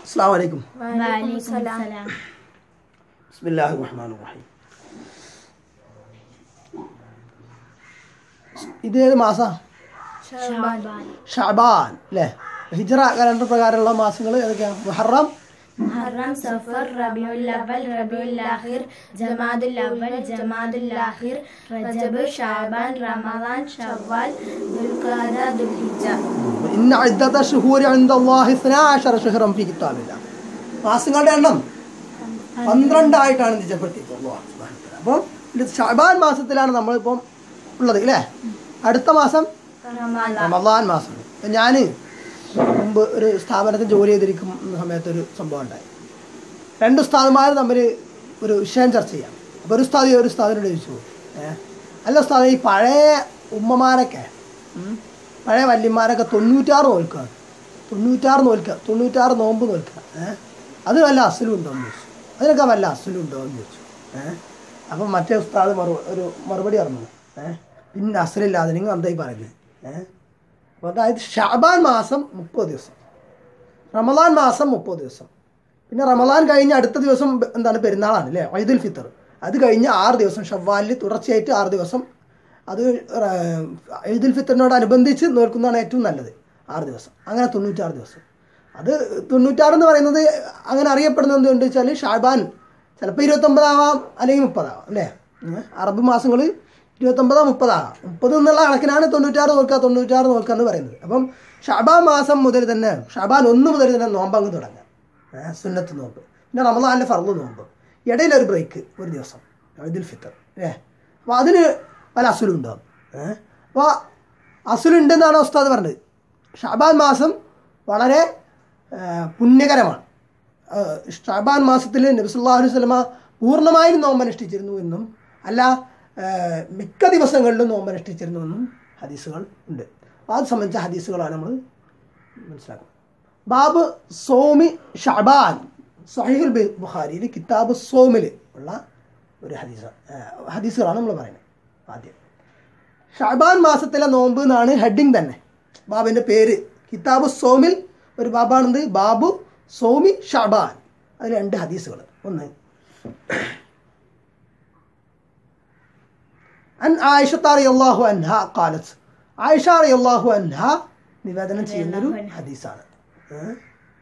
അസ്സാം വലൈക്കും വലൈക്കും സലാം ബിസ്മില്ലാഹി റഹ്മാൻ റഹീം ഇത് ഏത് മാസാ ഷാബാൻ ഷാബാൻ അല്ലേ ഹിജ്റ കലണ്ടർ പ്രകാരമുള്ള മാസങ്ങൾ ഏതൊക്കെയാണ് മുഹറം മുഹറം സഫർ റബിയുൽ അവൽ റബിയുൽ ആഖിർ ജമാദുൽ അവൽ ജമാദുൽ ആഖിർ റജബ് ഷാബാൻ റമദാൻ ഷവ്വാൽ ദുൽഖഅദ ദുൽഹിജ്ജ ഇന്ന ഇദ്ദത്ത ഷുഹൂരി ഇൻദല്ലാഹി ഇസ്നാഅശറ ഷഹ്റൻ ഫീ കിതാബില്ലാഹ് മാസങ്ങളുടെ എണ്ണം പന്ത്രണ്ടായിട്ടാണ് നിജപ്പെടുത്തിയിട്ടുള്ളത് അല്ലാഹു സുബ്ഹാനഹു വ തആല. അപ്പം ഇത് ഷാബാൻ മാസത്തിലാണ് നമ്മളിപ്പം ഉള്ളത് അല്ലേ അടുത്ത മാസം റമദാൻ റമദാൻ മാസം ഞാൻ മുമ്പ് ഒരു സ്ഥാപനത്തിൽ ജോലി ചെയ്തിരിക്കുന്ന സമയത്ത് ഒരു സംഭവം ഉണ്ടായി രണ്ട് ഉസ്താദുമാർ തമ്മിൽ ഒരു വിഷയം ചർച്ച ചെയ്യാം അപ്പോൾ ഒരു ഉസ്താദ് ഒരു ഉസ്താദിനോട് ചോദിച്ചു ഏഹ് അല്ല ഉസ്താദ് ഈ പഴയ ഉമ്മമാരൊക്കെ ഉം, പഴയ വല്യന്മാരൊക്കെ തൊണ്ണൂറ്റാറ് നോൽക്കുകയാണ് തൊണ്ണൂറ്റാറ് നോൽക്കുക തൊണ്ണൂറ്റാറ് നോമ്പ് നോൽക്കുക ഏഹ് അത് വല്ല അസലും ഉണ്ടോ എന്ന് ചോദിച്ചു അതിനൊക്കെ വല്ല അസലും ഉണ്ടോ എന്ന് ചോദിച്ചു ഏഹ് അപ്പം മറ്റേ ഉസ്താദ് മറു ഒരു മറുപടി പറഞ്ഞു ഏഹ് പിന്നെ അസലില്ലാതെ നിങ്ങൾ എന്തായി പറയുന്നത് ഏഹ് അപ്പോൾ അതായത് ഷാബാൻ മാസം മുപ്പത് ദിവസം റമദാൻ മാസം മുപ്പത് ദിവസം പിന്നെ റമദാൻ കഴിഞ്ഞ് അടുത്ത ദിവസം ബ- എന്താണ് പെരുന്നാളാണ് അല്ലേ ഐദുൽ ഫിത്തർ അത് കഴിഞ്ഞ് ആറ് ദിവസം ഷവ്വാലിൽ തുടർച്ചയായിട്ട് ആറ് ദിവസം അത് റ- ഈദുൽ ഫിത്തറിനോടനുബന്ധിച്ച് നോക്കുന്നതാണ് ഏറ്റവും നല്ലത് ആറ് ദിവസം അങ്ങനെ തൊണ്ണൂറ്റാറ് ദിവസം അത് തൊണ്ണൂറ്റാറ് എന്ന് പറയുന്നത് അങ്ങനെ അറിയപ്പെടുന്നത് എന്തുകൊണ്ട് വെച്ചാൽ ഷാബാൻ ചിലപ്പോൾ ഇരുപത്തൊമ്പതാവാം അല്ലെങ്കിൽ മുപ്പതാവാം അല്ലേ ഉം. അറബ് മാസങ്ങൾ ഇരുപത്തൊമ്പതോ മുപ്പതാകാം മുപ്പത് എന്നുള്ള കണക്കിനാണ് തൊണ്ണൂറ്റാറ് നോക്കുക തൊണ്ണൂറ്റാറ് നോക്കുക എന്ന് പറയുന്നത് അപ്പം ഷാബാൻ മാസം മുതൽ തന്നെ ഷാബാൻ ഒന്ന് മുതൽ തന്നെ നോമ്പങ്ങ് തുടങ്ങാം ഏഹ് സുന്നത്ത് നോമ്പ് പിന്നെ റമദാനിലെ ഫർദ് നോമ്പ് ഇടയിലൊരു ബ്രേക്ക് ഒരു ദിവസം ഈദുൽ ഫിത്തർ ഏ അപ്പോൾ അതിന് പല അസുലും ഉണ്ടാകും ഏഹ് അപ്പോൾ അസുലുണ്ടെന്നാണ് ഉസ്താദ് പറഞ്ഞത് ഷാബാൻ മാസം വളരെ ഏഹ്, പുണ്യകരമാണ് ഏഹ്, ഷാബാൻ മാസത്തിൽ നബിസുല്ലാ അലൈഹി സ്വലമ പൂർണ്ണമായും നോമ്പനുഷ്ഠിച്ചിരുന്നു എന്നും അല്ല ഏഹ്, മിക്ക ദിവസങ്ങളിലും നോമ്പനുഷ്ഠിച്ചിരുന്നു എന്നും ഹദീസുകൾ ഉണ്ട് അപ്പോൾ അത് സംബന്ധിച്ച ഹദീസുകളാണ് നമ്മൾ മനസ്സിലാക്കുന്നത് ബാബ് സോമി ഷാബാൻ സഹീഹുൽ ബി- ബുഖാരിയിൽ കിതാബ് സോമിൽ ഉള്ള ഒരു ഹദീസ് ഏഹ്, ഹദീസുകളാണ് നമ്മൾ പറയുന്നത് ആദ്യം ഷാബാൻ മാസത്തിലെ നോമ്പ് എന്നാണ് ഹെഡിങ് തന്നെ ബാബിൻ്റെ പേര് കിതാബ് സോമിൽ ഒരു ബാബാണെന്ത് ബാബു സോമി ഷാബാൻ അതിൽ രണ്ട് ഹദീസുകൾ ഒന്ന് അൻ ആയിഷ റളിയല്ലാഹു അൻഹ ഖാലത്ത് ആയിഷ റളിയല്ലാഹു അൻഹ നിവേദനം ചെയ്യുന്നൊരു ഹദീസാണ് ഏഹ്?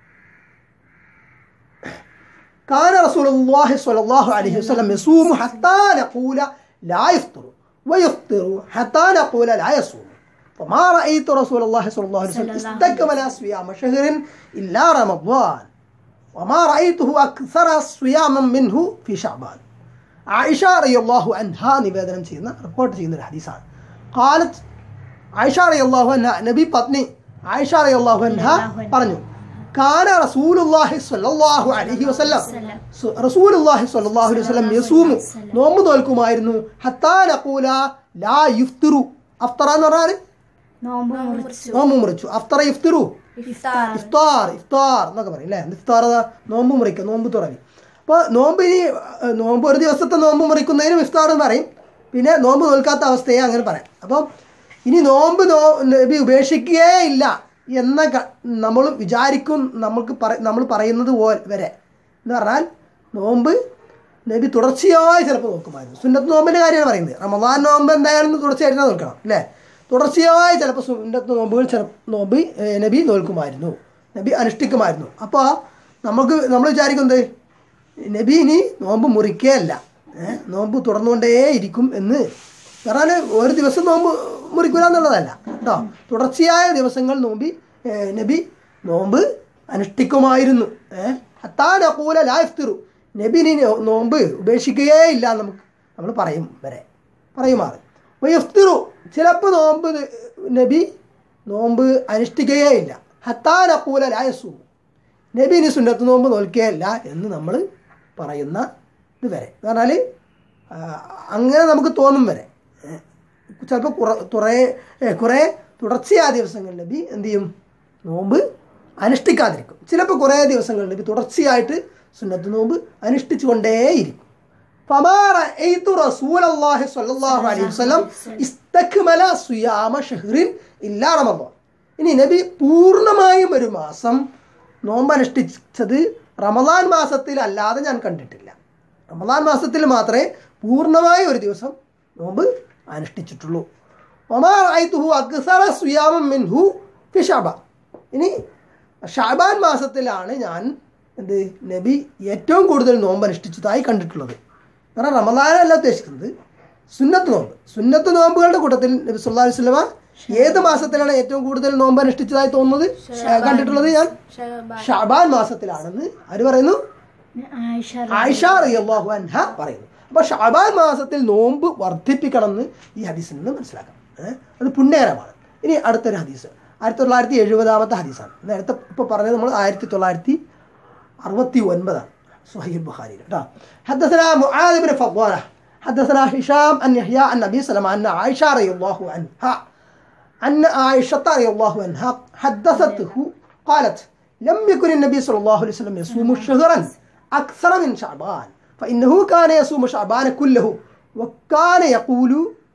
كان رسول الله صلى الله عليه وسلم يصوم حتى نقول لا يفطر ويفطر حتى نقول لا يصوم فما رأيت رسول الله صلى الله عليه وسلم استكمل صيام شهر إلا رمضان وما رأيته أكثر صياما منه في شعبان ആയിഷ റളിയല്ലാഹു അൻഹ നിവേദനം ചെയ്യുന്ന റിപ്പോർട്ട് ചെയ്യുന്ന ഒരു ഹദീസാണ് ഖാലത്ത് ആയിഷ റളിയല്ലാഹു അൻഹ നബി പത്നി ആയിഷ റളിയല്ലാഹു അൻഹ പറഞ്ഞു കാന റസൂലുള്ളാഹി സ്വല്ലല്ലാഹു അലൈഹി വസല്ലം സു- റസൂലുള്ളാഹി സ്വല്ലല്ലാഹു അലൈഹി വസല്ലം യസൂമു നോമ്പ് നോൽക്കുമായിരുന്നു ഹത്താ നഖൂല ലാ യുഫ്തിറു അഫ്തറ എന്ന് പറഞ്ഞാൽ നോമ്പ് മുറിച്ചു നോമ്പ് മുറിച്ചു അഫ്തറ യുഫ്തിറു ഇഫ്താർ ഇഫ്താർ ഇഫ്താർ എന്നൊക്കെ പറയും അല്ലേ ഇഫ്താർ അതാ നോമ്പ് മുറിക്കുക നോമ്പ് തുറവി അപ്പോൾ നോമ്പ് ഇനി ഏഹ്, നോമ്പ് ഒരു ദിവസത്തെ നോമ്പ് മുറിക്കുന്നതിനും ഇഫ്താർ എന്ന് പറയും പിന്നെ നോമ്പ് നോൽക്കാത്ത അവസ്ഥയെ അങ്ങനെ പറയാം അപ്പം ഇനി നോമ്പ് നോ നബി ഉപേക്ഷിക്കുകയേ ഇല്ല എന്ന ക- നമ്മൾ വിചാരിക്കും നമുക്ക് പറ നമ്മൾ പറയുന്നത് പോലെ വരെ എന്ന് പറഞ്ഞാൽ നോമ്പ് നബി തുടർച്ചയായി ചിലപ്പോൾ നോക്കുമായിരുന്നു സുന്നത്ത് നോമ്പിൻ്റെ കാര്യമാണ് പറയുന്നത് റമദാൻ നോമ്പ് എന്തായാലും തുടർച്ചയായിട്ട് നോക്കണം അല്ലേ തുടർച്ചയായി ചിലപ്പോൾ സുന്നത്ത് നോമ്പുകൾ ചില നോമ്പ് ഏഹ്, നബി നോൽക്കുമായിരുന്നു നബി അനുഷ്ഠിക്കുമായിരുന്നു അപ്പോൾ നമുക്ക് നമ്മൾ വിചാരിക്കുന്നത് നബി ഇനി നോമ്പ് മുറിക്കുകയല്ല ഏഹ്, നോമ്പ് തുടർന്നുകൊണ്ടേ ഇരിക്കും എന്ന് പറഞ്ഞാൽ ഒരു ദിവസം നോമ്പ് മുറിക്കുക എന്നുള്ളതല്ല കേട്ടോ തുടർച്ചയായ ദിവസങ്ങൾ നോമ്പി ഏഹ്, നബി നോമ്പ് അനുഷ്ഠിക്കുമായിരുന്നു ഏഹ് ഹത്താനക്കൂല ലാഫ്തിറു നബി ഇനി നോ- നോമ്പ് ഉപേക്ഷിക്കുകയേ ഇല്ല എന്ന് നമുക്ക് നമ്മൾ പറയും വരെ പറയുമാറ് വയഫ്തിറു ചിലപ്പോൾ നോമ്പ് ന- നബി നോമ്പ് അനുഷ്ഠിക്കുകയേ ഇല്ല ഹത്താനക്കൂല ലായസൂ നബി ഇനി സുന്നത്ത് നോമ്പ് നോൽക്കുകയല്ല എന്ന് നമ്മൾ പറയുന്ന ഇത് വരെ എന്ന് പറഞ്ഞാൽ അങ്ങനെ നമുക്ക് തോന്നും വരെ ചിലപ്പോൾ കുറ കുറേ ഏ, കുറേ തുടർച്ചയായ ദിവസങ്ങളിൽ നബി എന്ത് ചെയ്യും നോമ്പ് അനുഷ്ഠിക്കാതിരിക്കും ചിലപ്പോൾ കുറേ ദിവസങ്ങളിൽ നബി തുടർച്ചയായിട്ട് സുന്നത്ത് നോമ്പ് അനുഷ്ഠിച്ചുകൊണ്ടേയിരിക്കും فما رأيت رسول الله صلى الله عليه وسلم استكمل صيام شهر إلا رمضان ഇനി നബി പൂർണ്ണമായും ഒരു മാസം നോമ്പ് അനുഷ്ഠിച്ചത് റമദാൻ മാസത്തിൽ അല്ലാതെ ഞാൻ കണ്ടിട്ടില്ല റമദാൻ മാസത്തിൽ മാത്രമേ പൂർണ്ണമായ ഒരു ദിവസം നോമ്പ് അനുഷ്ഠിച്ചിട്ടുള്ളൂ ഒമാ ഐതുഹു അക്സറ സുയാമം മിൻഹു ഫി ഷാബാൻ ഇനി ഷാബാൻ മാസത്തിലാണ് ഞാൻ എന്ത് നബി ഏറ്റവും കൂടുതൽ നോമ്പ് അനുഷ്ഠിച്ചതായി കണ്ടിട്ടുള്ളത് കാരണം റമദാനല്ല ഉദ്ദേശിക്കുന്നത് സുന്നത്ത് നോമ്പ് സുന്നത്ത് നോമ്പുകളുടെ കൂട്ടത്തിൽ നബി സല്ലല്ലാഹു അലൈഹി വസല്ലമ ഏത് മാസത്തിലാണ് ഏറ്റവും കൂടുതൽ നോമ്പ് അനുഷ്ഠിച്ചതായി തോന്നുന്നത് ഏ, കണ്ടിട്ടുള്ളത് ഞാൻ ഷഹബാൻ ഷാബാൻ മാസത്തിലാണെന്ന് ആര് പറയുന്നു ആയിഷ ആയിഷ റളിയല്ലാഹു അൻഹ പറയുന്നു അപ്പോൾ ഷാബാൻ മാസത്തിൽ നോമ്പ് വർദ്ധിപ്പിക്കണം എന്ന് ഈ ഹദീസിൽ നിന്ന് മനസ്സിലാക്കാം ഏ? അത് പുണ്യകരമാണ് ഇനി അടുത്തൊരു ഹദീസ് ആയിരത്തി തൊള്ളായിരത്തി എഴുപതാമത്തെ ഹദീസാണ് നേരത്തെ ഇപ്പോൾ പറഞ്ഞത് നമ്മൾ ആയിരത്തി തൊള്ളായിരത്തി അറുപത്തി ഒൻപതാണ് സുഹൈൽ ബുഖാരി കേട്ടോ حدثنا معاذ بن فضالة حدثنا هشام أن يحيى عن النبي صلى الله عليه وسلم أن عائشة رضي الله عنها أن عائشة رضي الله عنها حدثته قالت لم يكن النبي صلى الله عليه وسلم يصوم شهرا أكثر من شعبان فإنه كان يصوم شعبان كله وكان يقول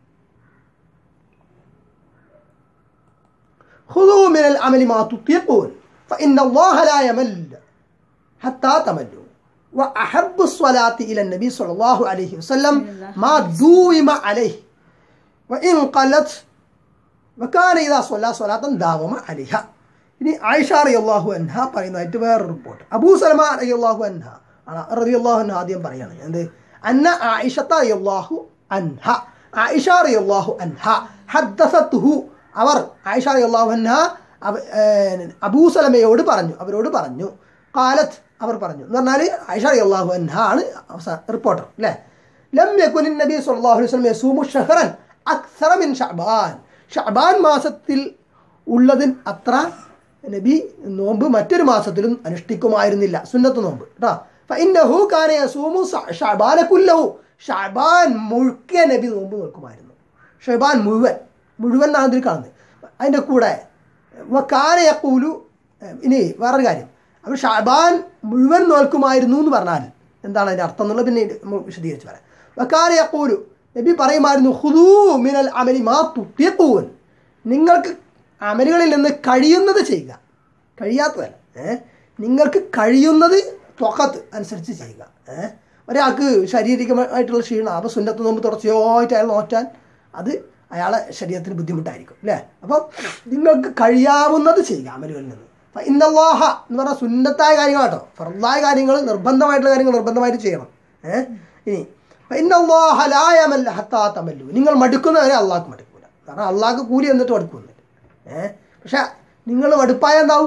خذوا من العمل ما تطيقون فإن الله لا يمل حتى تملوا وأحب الصلاة إلى النبي صلى الله عليه وسلم ما دوم عليه وإن قلت وكان إذا صلى صلاة داوم عليها ഇനി ആയിഷ റളിയല്ലാഹു അൻഹ പറയുന്നതായിട്ട് വേറൊരു റിപ്പോർട്ട് അബൂ സലമ റളിയല്ലാഹു അൻഹ ആണ് റളിയല്ലാഹു അൻഹ ആദ്യം പറയാണ് എന്ത് അന്ന ആയിഷത്ത റളിയല്ലാഹു അൻഹ ആയിഷ റളിയല്ലാഹു അൻഹ ഹദ്ദസത്തുഹു അവർ ആയിഷ റളിയല്ലാഹു അൻഹ അവ- ഏർ അബൂ സലമയോട് പറഞ്ഞു അവരോട് പറഞ്ഞു കാലത്ത് അവർ പറഞ്ഞു എന്ന് പറഞ്ഞാൽ ആയിഷ റളിയല്ലാഹു അൻഹ ആണ് അവസാന റിപ്പോർട്ടർ അല്ലേ ലം യകുൻ നബി സല്ലല്ലാഹു അലൈഹി വസല്ലം യസൂമു ഷഹറൻ അക്സറ മിൻ ഷഅബാൻ ഷഅബാൻ മാസത്തിൽ ഉള്ളതിന് അത്ര നബി നോമ്പ് മറ്റൊരു മാസത്തിലും അനുഷ്ഠിക്കുമായിരുന്നില്ല സുന്നത്ത് നോമ്പ് കേട്ടോ ഫഇന്നഹു കാന യസൂമു സ- ഷഅബാന കുല്ലഹു ഷഅബാൻ മുഴുക്കിയ നബി നോമ്പ് നോക്കുമായിരുന്നു ഷഅബാൻ മുഴുവൻ മുഴുവൻ എന്നാണ് ഇതിൽ കാണുന്നത് അതിൻ്റെ കൂടെ കാന യക്കൂലു ഇനി വേറൊരു കാര്യം അപ്പോൾ ഷാബാൻ മുഴുവൻ നോൽക്കുമായിരുന്നു എന്ന് പറഞ്ഞാൽ എന്താണ് അതിൻ്റെ അർത്ഥം എന്നുള്ളത് പിന്നെ നമ്മൾ വിശദീകരിച്ച് പറയാം വക്കാല യക്കൂലു നബി പറയുമായിരുന്നു ഹുദൂ മിനൽ അമലി മാ തുട്ടിയക്കൂൻ നിങ്ങൾക്ക് അമലുകളിൽ നിന്ന് കഴിയുന്നത് ചെയ്യുക കഴിയാത്തതല്ല ഏ നിങ്ങൾക്ക് കഴിയുന്നത് തൊക്കത്ത് അനുസരിച്ച് ചെയ്യുക ഏ ഒരാൾക്ക് ശാരീരികമായിട്ടുള്ള ക്ഷീണം അപ്പോൾ സുന്നത്ത് നോമ്പ് തുടർച്ചയായിട്ട് അയാൾ നോറ്റാൻ അത് അയാളെ ശരീരത്തിന് ബുദ്ധിമുട്ടായിരിക്കും അല്ലേ അപ്പോൾ നിങ്ങൾക്ക് കഴിയാവുന്നത് ചെയ്യുക അമലുകളിൽ നിന്ന് അപ്പം ഇന്നല്ലാഹ എന്ന് പറഞ്ഞാൽ സുന്നത്തായ കാര്യങ്ങളാട്ടോ ഫറലായ കാര്യങ്ങൾ നിർബന്ധമായിട്ടുള്ള കാര്യങ്ങൾ നിർബന്ധമായിട്ട് ചെയ്യണം ഏ ഇനി അപ്പം ഇന്നല്ലാഹ ലായമല്ല ഹത്താ തമല്ലു നിങ്ങൾ മടുക്കുന്നവരെ അള്ളാഹ്ക്ക് മടുക്കൂല കാരണം അള്ളാഹ്ക്ക് കൂലി എന്നിട്ട് മടുക്കുന്നില്ല ഏ പക്ഷെ നിങ്ങൾ മടുപ്പായ എന്താവും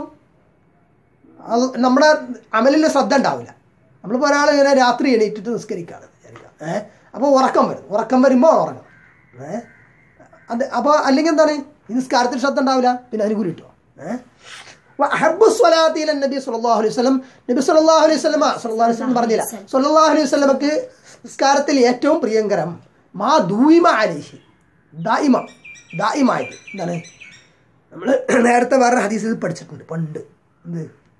അത് നമ്മുടെ അമലിൽ ശ്രദ്ധ ഉണ്ടാവില്ല നമ്മളിപ്പോൾ ഒരാൾ ഇങ്ങനെ രാത്രി എണീറ്റിട്ട് നിസ്കരിക്കുകയാണ് വിചാരിക്കുക ഏഹ് അപ്പോൾ ഉറക്കം വരും ഉറക്കം വരുമ്പോൾ ഉറങ്ങണം ഏഹ് അത് അപ്പോൾ അല്ലെങ്കിൽ എന്താണ് ഈ നിസ്കാരത്തിൽ ശ്രദ്ധ ഉണ്ടാവില്ല പിന്നെ അതിന് കൂലി കിട്ടുമോ ഏഹ് അഹബു സ്വലാത്തിയിലെ നബി സല്ലല്ലാഹു അലൈഹി വസല്ലം നബി സല്ലല്ലാഹു അലൈഹി വസല്ലമ സല്ലല്ലാഹു അലൈഹി വസല്ലം പറഞ്ഞില്ല സല്ലല്ലാഹു അലൈഹി വസല്ലമക്ക് നിസ്കാരത്തിൽ ഏറ്റവും പ്രിയങ്കരം മാ ദൂയിമ അലൈഹി ദായിമ ദായിമായിട്ട് എന്താണ് നമ്മൾ നേരത്തെ വേറെ ഹദീസിൽ പഠിച്ചിട്ടുണ്ട് പണ്ട് എന്ത്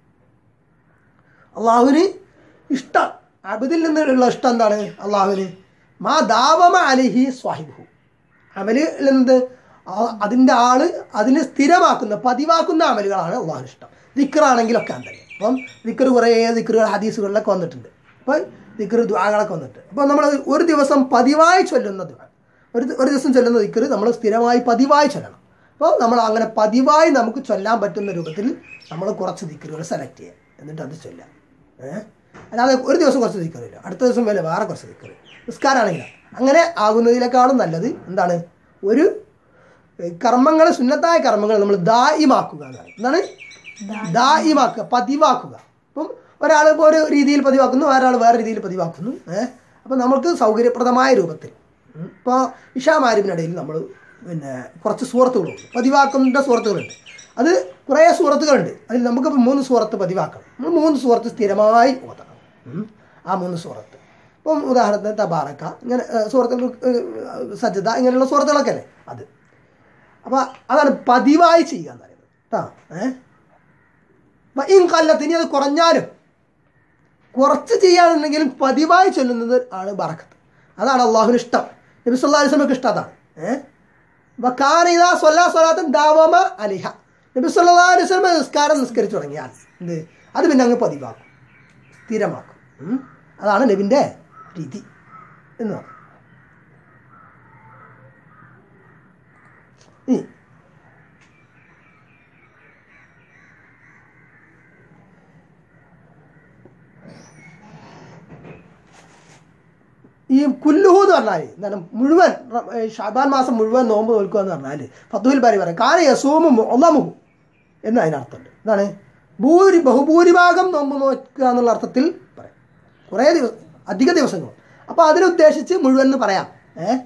അള്ളാഹുവിന് ഇഷ്ടം അബദിൽ നിന്നുള്ള ഇഷ്ടം എന്താണ് അള്ളാഹുവിന് മാ ദാവമ അലിഹി സ്വാഹിബു അമലിൽ എന്ത് ആ- അതിൻ്റെ ആള് അതിനെ സ്ഥിരമാക്കുന്ന പതിവാക്കുന്ന അമലുകളാണ് അള്ളാഹുവിന് ഇഷ്ടം ദിക്കറാണെങ്കിലൊക്കെ അങ്ങനെ അപ്പം ദിക്കർ കുറേ ദിക്കറുകൾ ഹദീസുകളിലൊക്കെ വന്നിട്ടുണ്ട് അപ്പം ദിക്കർ ദ്വാകളൊക്കെ വന്നിട്ട് അപ്പം നമ്മൾ ഒരു ദിവസം പതിവായി ചൊല്ലുന്ന ദ്വാ ഒരു ദി- ഒരു ദിവസം ചൊല്ലുന്ന ദിക്കർ നമ്മൾ സ്ഥിരമായി പതിവായി ചൊല്ലണം അപ്പോൾ നമ്മൾ അങ്ങനെ പതിവായി നമുക്ക് ചൊല്ലാൻ പറ്റുന്ന രൂപത്തിൽ നമ്മൾ കുറച്ച് ദിക്കറുകൾ സെലക്ട് ചെയ്യുക എന്നിട്ട് അത് ചൊല്ലാം ഏഹ് അല്ലാതെ ഒരു ദിവസം കുറച്ച് ദിക്കറില്ല അടുത്ത ദിവസം വരെ വേറെ കുറച്ച് ദിക്കറ് നിസ്കാരമാണെങ്കിൽ അങ്ങനെ ആകുന്നതിനേക്കാളും നല്ലത് എന്താണ് ഒരു കർമ്മങ്ങൾ സുന്നത്തായ കർമ്മങ്ങൾ നമ്മൾ ദായിമാക്കുക എന്നാണ് എന്താണ് ദായിമാക്കുക പതിവാക്കുക അപ്പം ഒരാൾ ഇപ്പോൾ ഒരു രീതിയിൽ പതിവാക്കുന്നു ഒരാൾ വേറെ രീതിയിൽ പതിവാക്കുന്നു ഏഹ് അപ്പം നമുക്ക് സൗകര്യപ്രദമായ രൂപത്തിൽ ഇപ്പോൾ ഇഷാമാരിമിനിടയിൽ നമ്മൾ പിന്നെ കുറച്ച് സുഹൃത്തുക്കളുണ്ട് പതിവാക്കുന്ന സുഹൃത്തുക്കളുണ്ട് അത് കുറേ സുഹൃത്തുക്കളുണ്ട് അതിൽ നമുക്കിപ്പോൾ മൂന്ന് സുഹൃത്ത് പതിവാക്കണം നമ്മൾ മൂന്ന് സുഹൃത്ത് സ്ഥിരമായി ഓതണം ഉം. ആ മൂന്ന് സുഹൃത്ത് ഇപ്പം ഉദാഹരണത്തിന് തബാറക്ക ഇങ്ങനെ ഏഹ്, സുഹൃത്തുക്കൾ ഏഹ്, സജ്ജത ഇങ്ങനെയുള്ള സുഹൃത്തുക്കളൊക്കെ അല്ലേ അത് അപ്പോൾ അതാണ് പതിവായി ചെയ്യുക എന്ന് പറയുന്നത് കേട്ടോ ഏഹ് ഈ കല്ലത്ത് ഇനി അത് കുറഞ്ഞാലും കുറച്ച് ചെയ്യാനുണ്ടെങ്കിലും പതിവായി ചൊല്ലുന്നത് ആണ് ബറക്കത്ത് അതാണ് അള്ളാഹുവിന് ഇഷ്ടം നബി സല്ലാ അലിസ്ലമക്ക് ഇഷ്ടം അതാണ് ഏഹ് വക്കാന ഇതാ സ്വല്ലാ സ്വലാത്തൻ ദാവമ അലിഹ നബി സല്ലാ അലൈഹി സ്വലമ നിസ്കാരം നിസ്കരിച്ചു തുടങ്ങിയാൽ എന്ത് അത് പിന്നെ അങ്ങ് പതിവാക്കും സ്ഥിരമാക്കും ഉം. അതാണ് നബിൻ്റെ രീതി എന്ന് പറഞ്ഞു ഇനി ഈ കുല്ലുഹു എന്ന് പറഞ്ഞാൽ എന്താണ് മുഴുവൻ റ- ഏ, ഷാബാൻ മാസം മുഴുവൻ നോമ്പ് നോൽക്കുക എന്ന് പറഞ്ഞാൽ ഫത്തുഹിൽ ബാരി പറയാം കാന യസൂമു ഒന്നമുഹു എന്ന് അതിനർത്ഥമുണ്ട് എന്താണ് ഭൂരി ബഹുഭൂരിഭാഗം നോമ്പ് നോക്കുക എന്നുള്ള അർത്ഥത്തിൽ പറയാം കുറേ ദിവസം അധിക ദിവസങ്ങൾ അപ്പോൾ അതിനുദ്ദേശിച്ച് മുഴുവൻ എന്ന് പറയാം ഏഹ്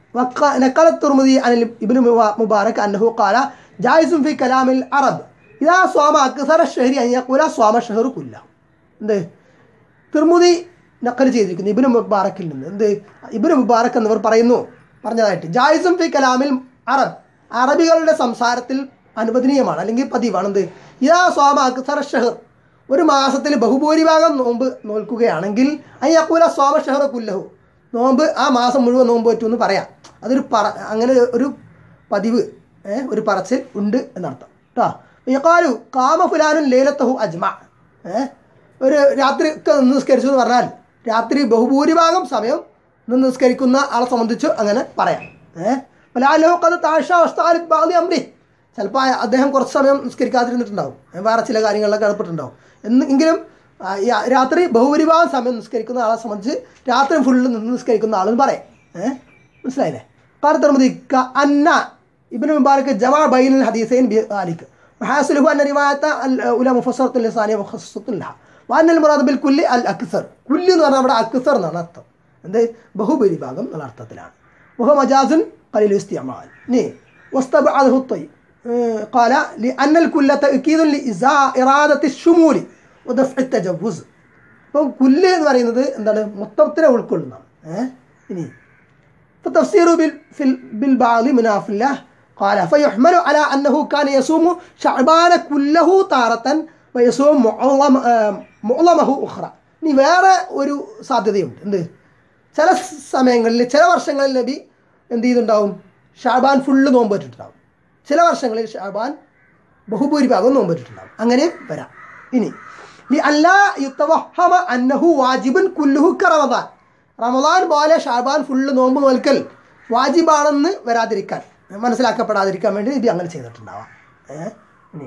നക്കല തുർമുദി അനിൽ ഇബ്നു മുബാ- മുബാറക് അന്നഹു ഖാല ജായിസും ഫി കലാമിൽ അറബ് ഇതാ സ്വാമ അക്സറ ഷഹരി അയ്യക്കൂല സ്വാമ ഷഹറു കുല്ല എന്ത് തിർമുദി നക്കൽ ചെയ്തിരിക്കുന്നു ഇബിന് മുബാറക്കിൽ നിന്ന് എന്ത് ഇബിന് മുബാറക്ക് എന്നിവർ പറയുന്നു പറഞ്ഞതായിട്ട് ജായിസും ഫി കലാമിൽ അറബ് അറബികളുടെ സംസാരത്തിൽ അനുവദനീയമാണ് അല്ലെങ്കിൽ പതിവാണ് എന്ത് ഇതാ സ്വാമ അക്സറ ഷഹർ ഒരു മാസത്തിൽ ബഹുഭൂരിഭാഗം നോമ്പ് നോൽക്കുകയാണെങ്കിൽ അയ്യക്കൂല സ്വാമ ഷഹറ കുല്ലഹു നോമ്പ് ആ മാസം മുഴുവൻ നോമ്പ് പറ്റുമെന്ന് പറയാം അതൊരു പറ അങ്ങനെ ഒരു പതിവ് ഏ, ഒരു പറച്ചിൽ ഉണ്ട് എന്നർത്ഥം കേട്ടോ യക്കാലു കാമ ഫുലാനും ലേലത്തഹു അജ്മ ഏ ഒരു രാത്രി ഒക്കെ നിന്ന് നിസ്കരിച്ചു എന്ന് പറഞ്ഞാൽ രാത്രി ബഹുഭൂരിഭാഗം സമയം നിന്ന് നിസ്കരിക്കുന്ന ആളെ സംബന്ധിച്ച് അങ്ങനെ പറയാം ഏഹ് ലാലോക്കത് താഴ്ച അവസ്ഥാലിക് ബാലി അമ്രി ചിലപ്പോൾ അദ്ദേഹം കുറച്ച് സമയം നിസ്കരിക്കാതിരുന്നിട്ടുണ്ടാവും ഏ, വേറെ ചില കാര്യങ്ങളിലൊക്കെ ഏർപ്പെട്ടിട്ടുണ്ടാവും എന്ന് എങ്കിലും ആ, ഈ രാത്രി ബഹുഭൂരിഭാഗം സമയം നിസ്കരിക്കുന്ന ആളെ സംബന്ധിച്ച് രാത്രി ഫുള്ള് നിന്ന് നിസ്കരിക്കുന്ന ആളെന്ന് പറയാം ഏഹ് മനസ്സിലായില്ലേ പാർത്തർമതി അന്ന ابن مبارك جمع بين الحديثين بذلك وحاصله أن رواية الأولى مفسرة للثانية مخصصة لها وأن المراد بالكل الأكثر كل എന്ന് പറഞ്ഞാൽ അവിടെ അക്സർ എന്നാണ് അർത്ഥം എന്ത് ബഹുഭൂരിഭാഗം എന്നുള്ള അർത്ഥത്തിലാണ് وهو مجاز قليل الاستعمال ني واستبعده الطيب آه، قال لأن الكل تأكيد لإرادة الشمول ودفع التجوز അപ്പം കുല്ല് എന്ന് പറയുന്നത് എന്താണ് മൊത്തത്തിനെ ഉൾക്കൊള്ളുന്നതാണ് ഏഹ് ഇനി فالتفسير بال- في ال- بالبعض مناف له قال فيحمل على أنه كان يصوم شعبان كله تارة ويصوم معظم آه، معظمه أخرى ഇനി വേറെ ഒരു സാധ്യതയുണ്ട് എന്ത് ചില സമയങ്ങളിൽ ചില വർഷങ്ങളിൽ നബി എന്ത് ചെയ്തിട്ടുണ്ടാവും ഷാബാൻ ഫുള്ള് നോമ്പ് പറ്റിട്ടുണ്ടാവും ചില വർഷങ്ങളിൽ ഷാബാൻ ബഹുഭൂരിഭാഗം നോമ്പ് പറ്റിട്ടുണ്ടാവും അങ്ങനെ വരാം ഇനി ലി അല്ലാ യുത്തവഹമ അന്നഹു വാജിബുൻ കുല്ലുഹു റമദാൻ റമദാൻ പോലെ ഷാബാൻ ഫുള്ള് നോമ്പ് നോൽക്കൽ വാജിബാണെന്ന് വരാതിരിക്കാൻ മനസ്സിലാക്കപ്പെടാതിരിക്കാൻ വേണ്ടി നബി അങ്ങനെ ചെയ്തിട്ടുണ്ടാവാം ഏ ഇനി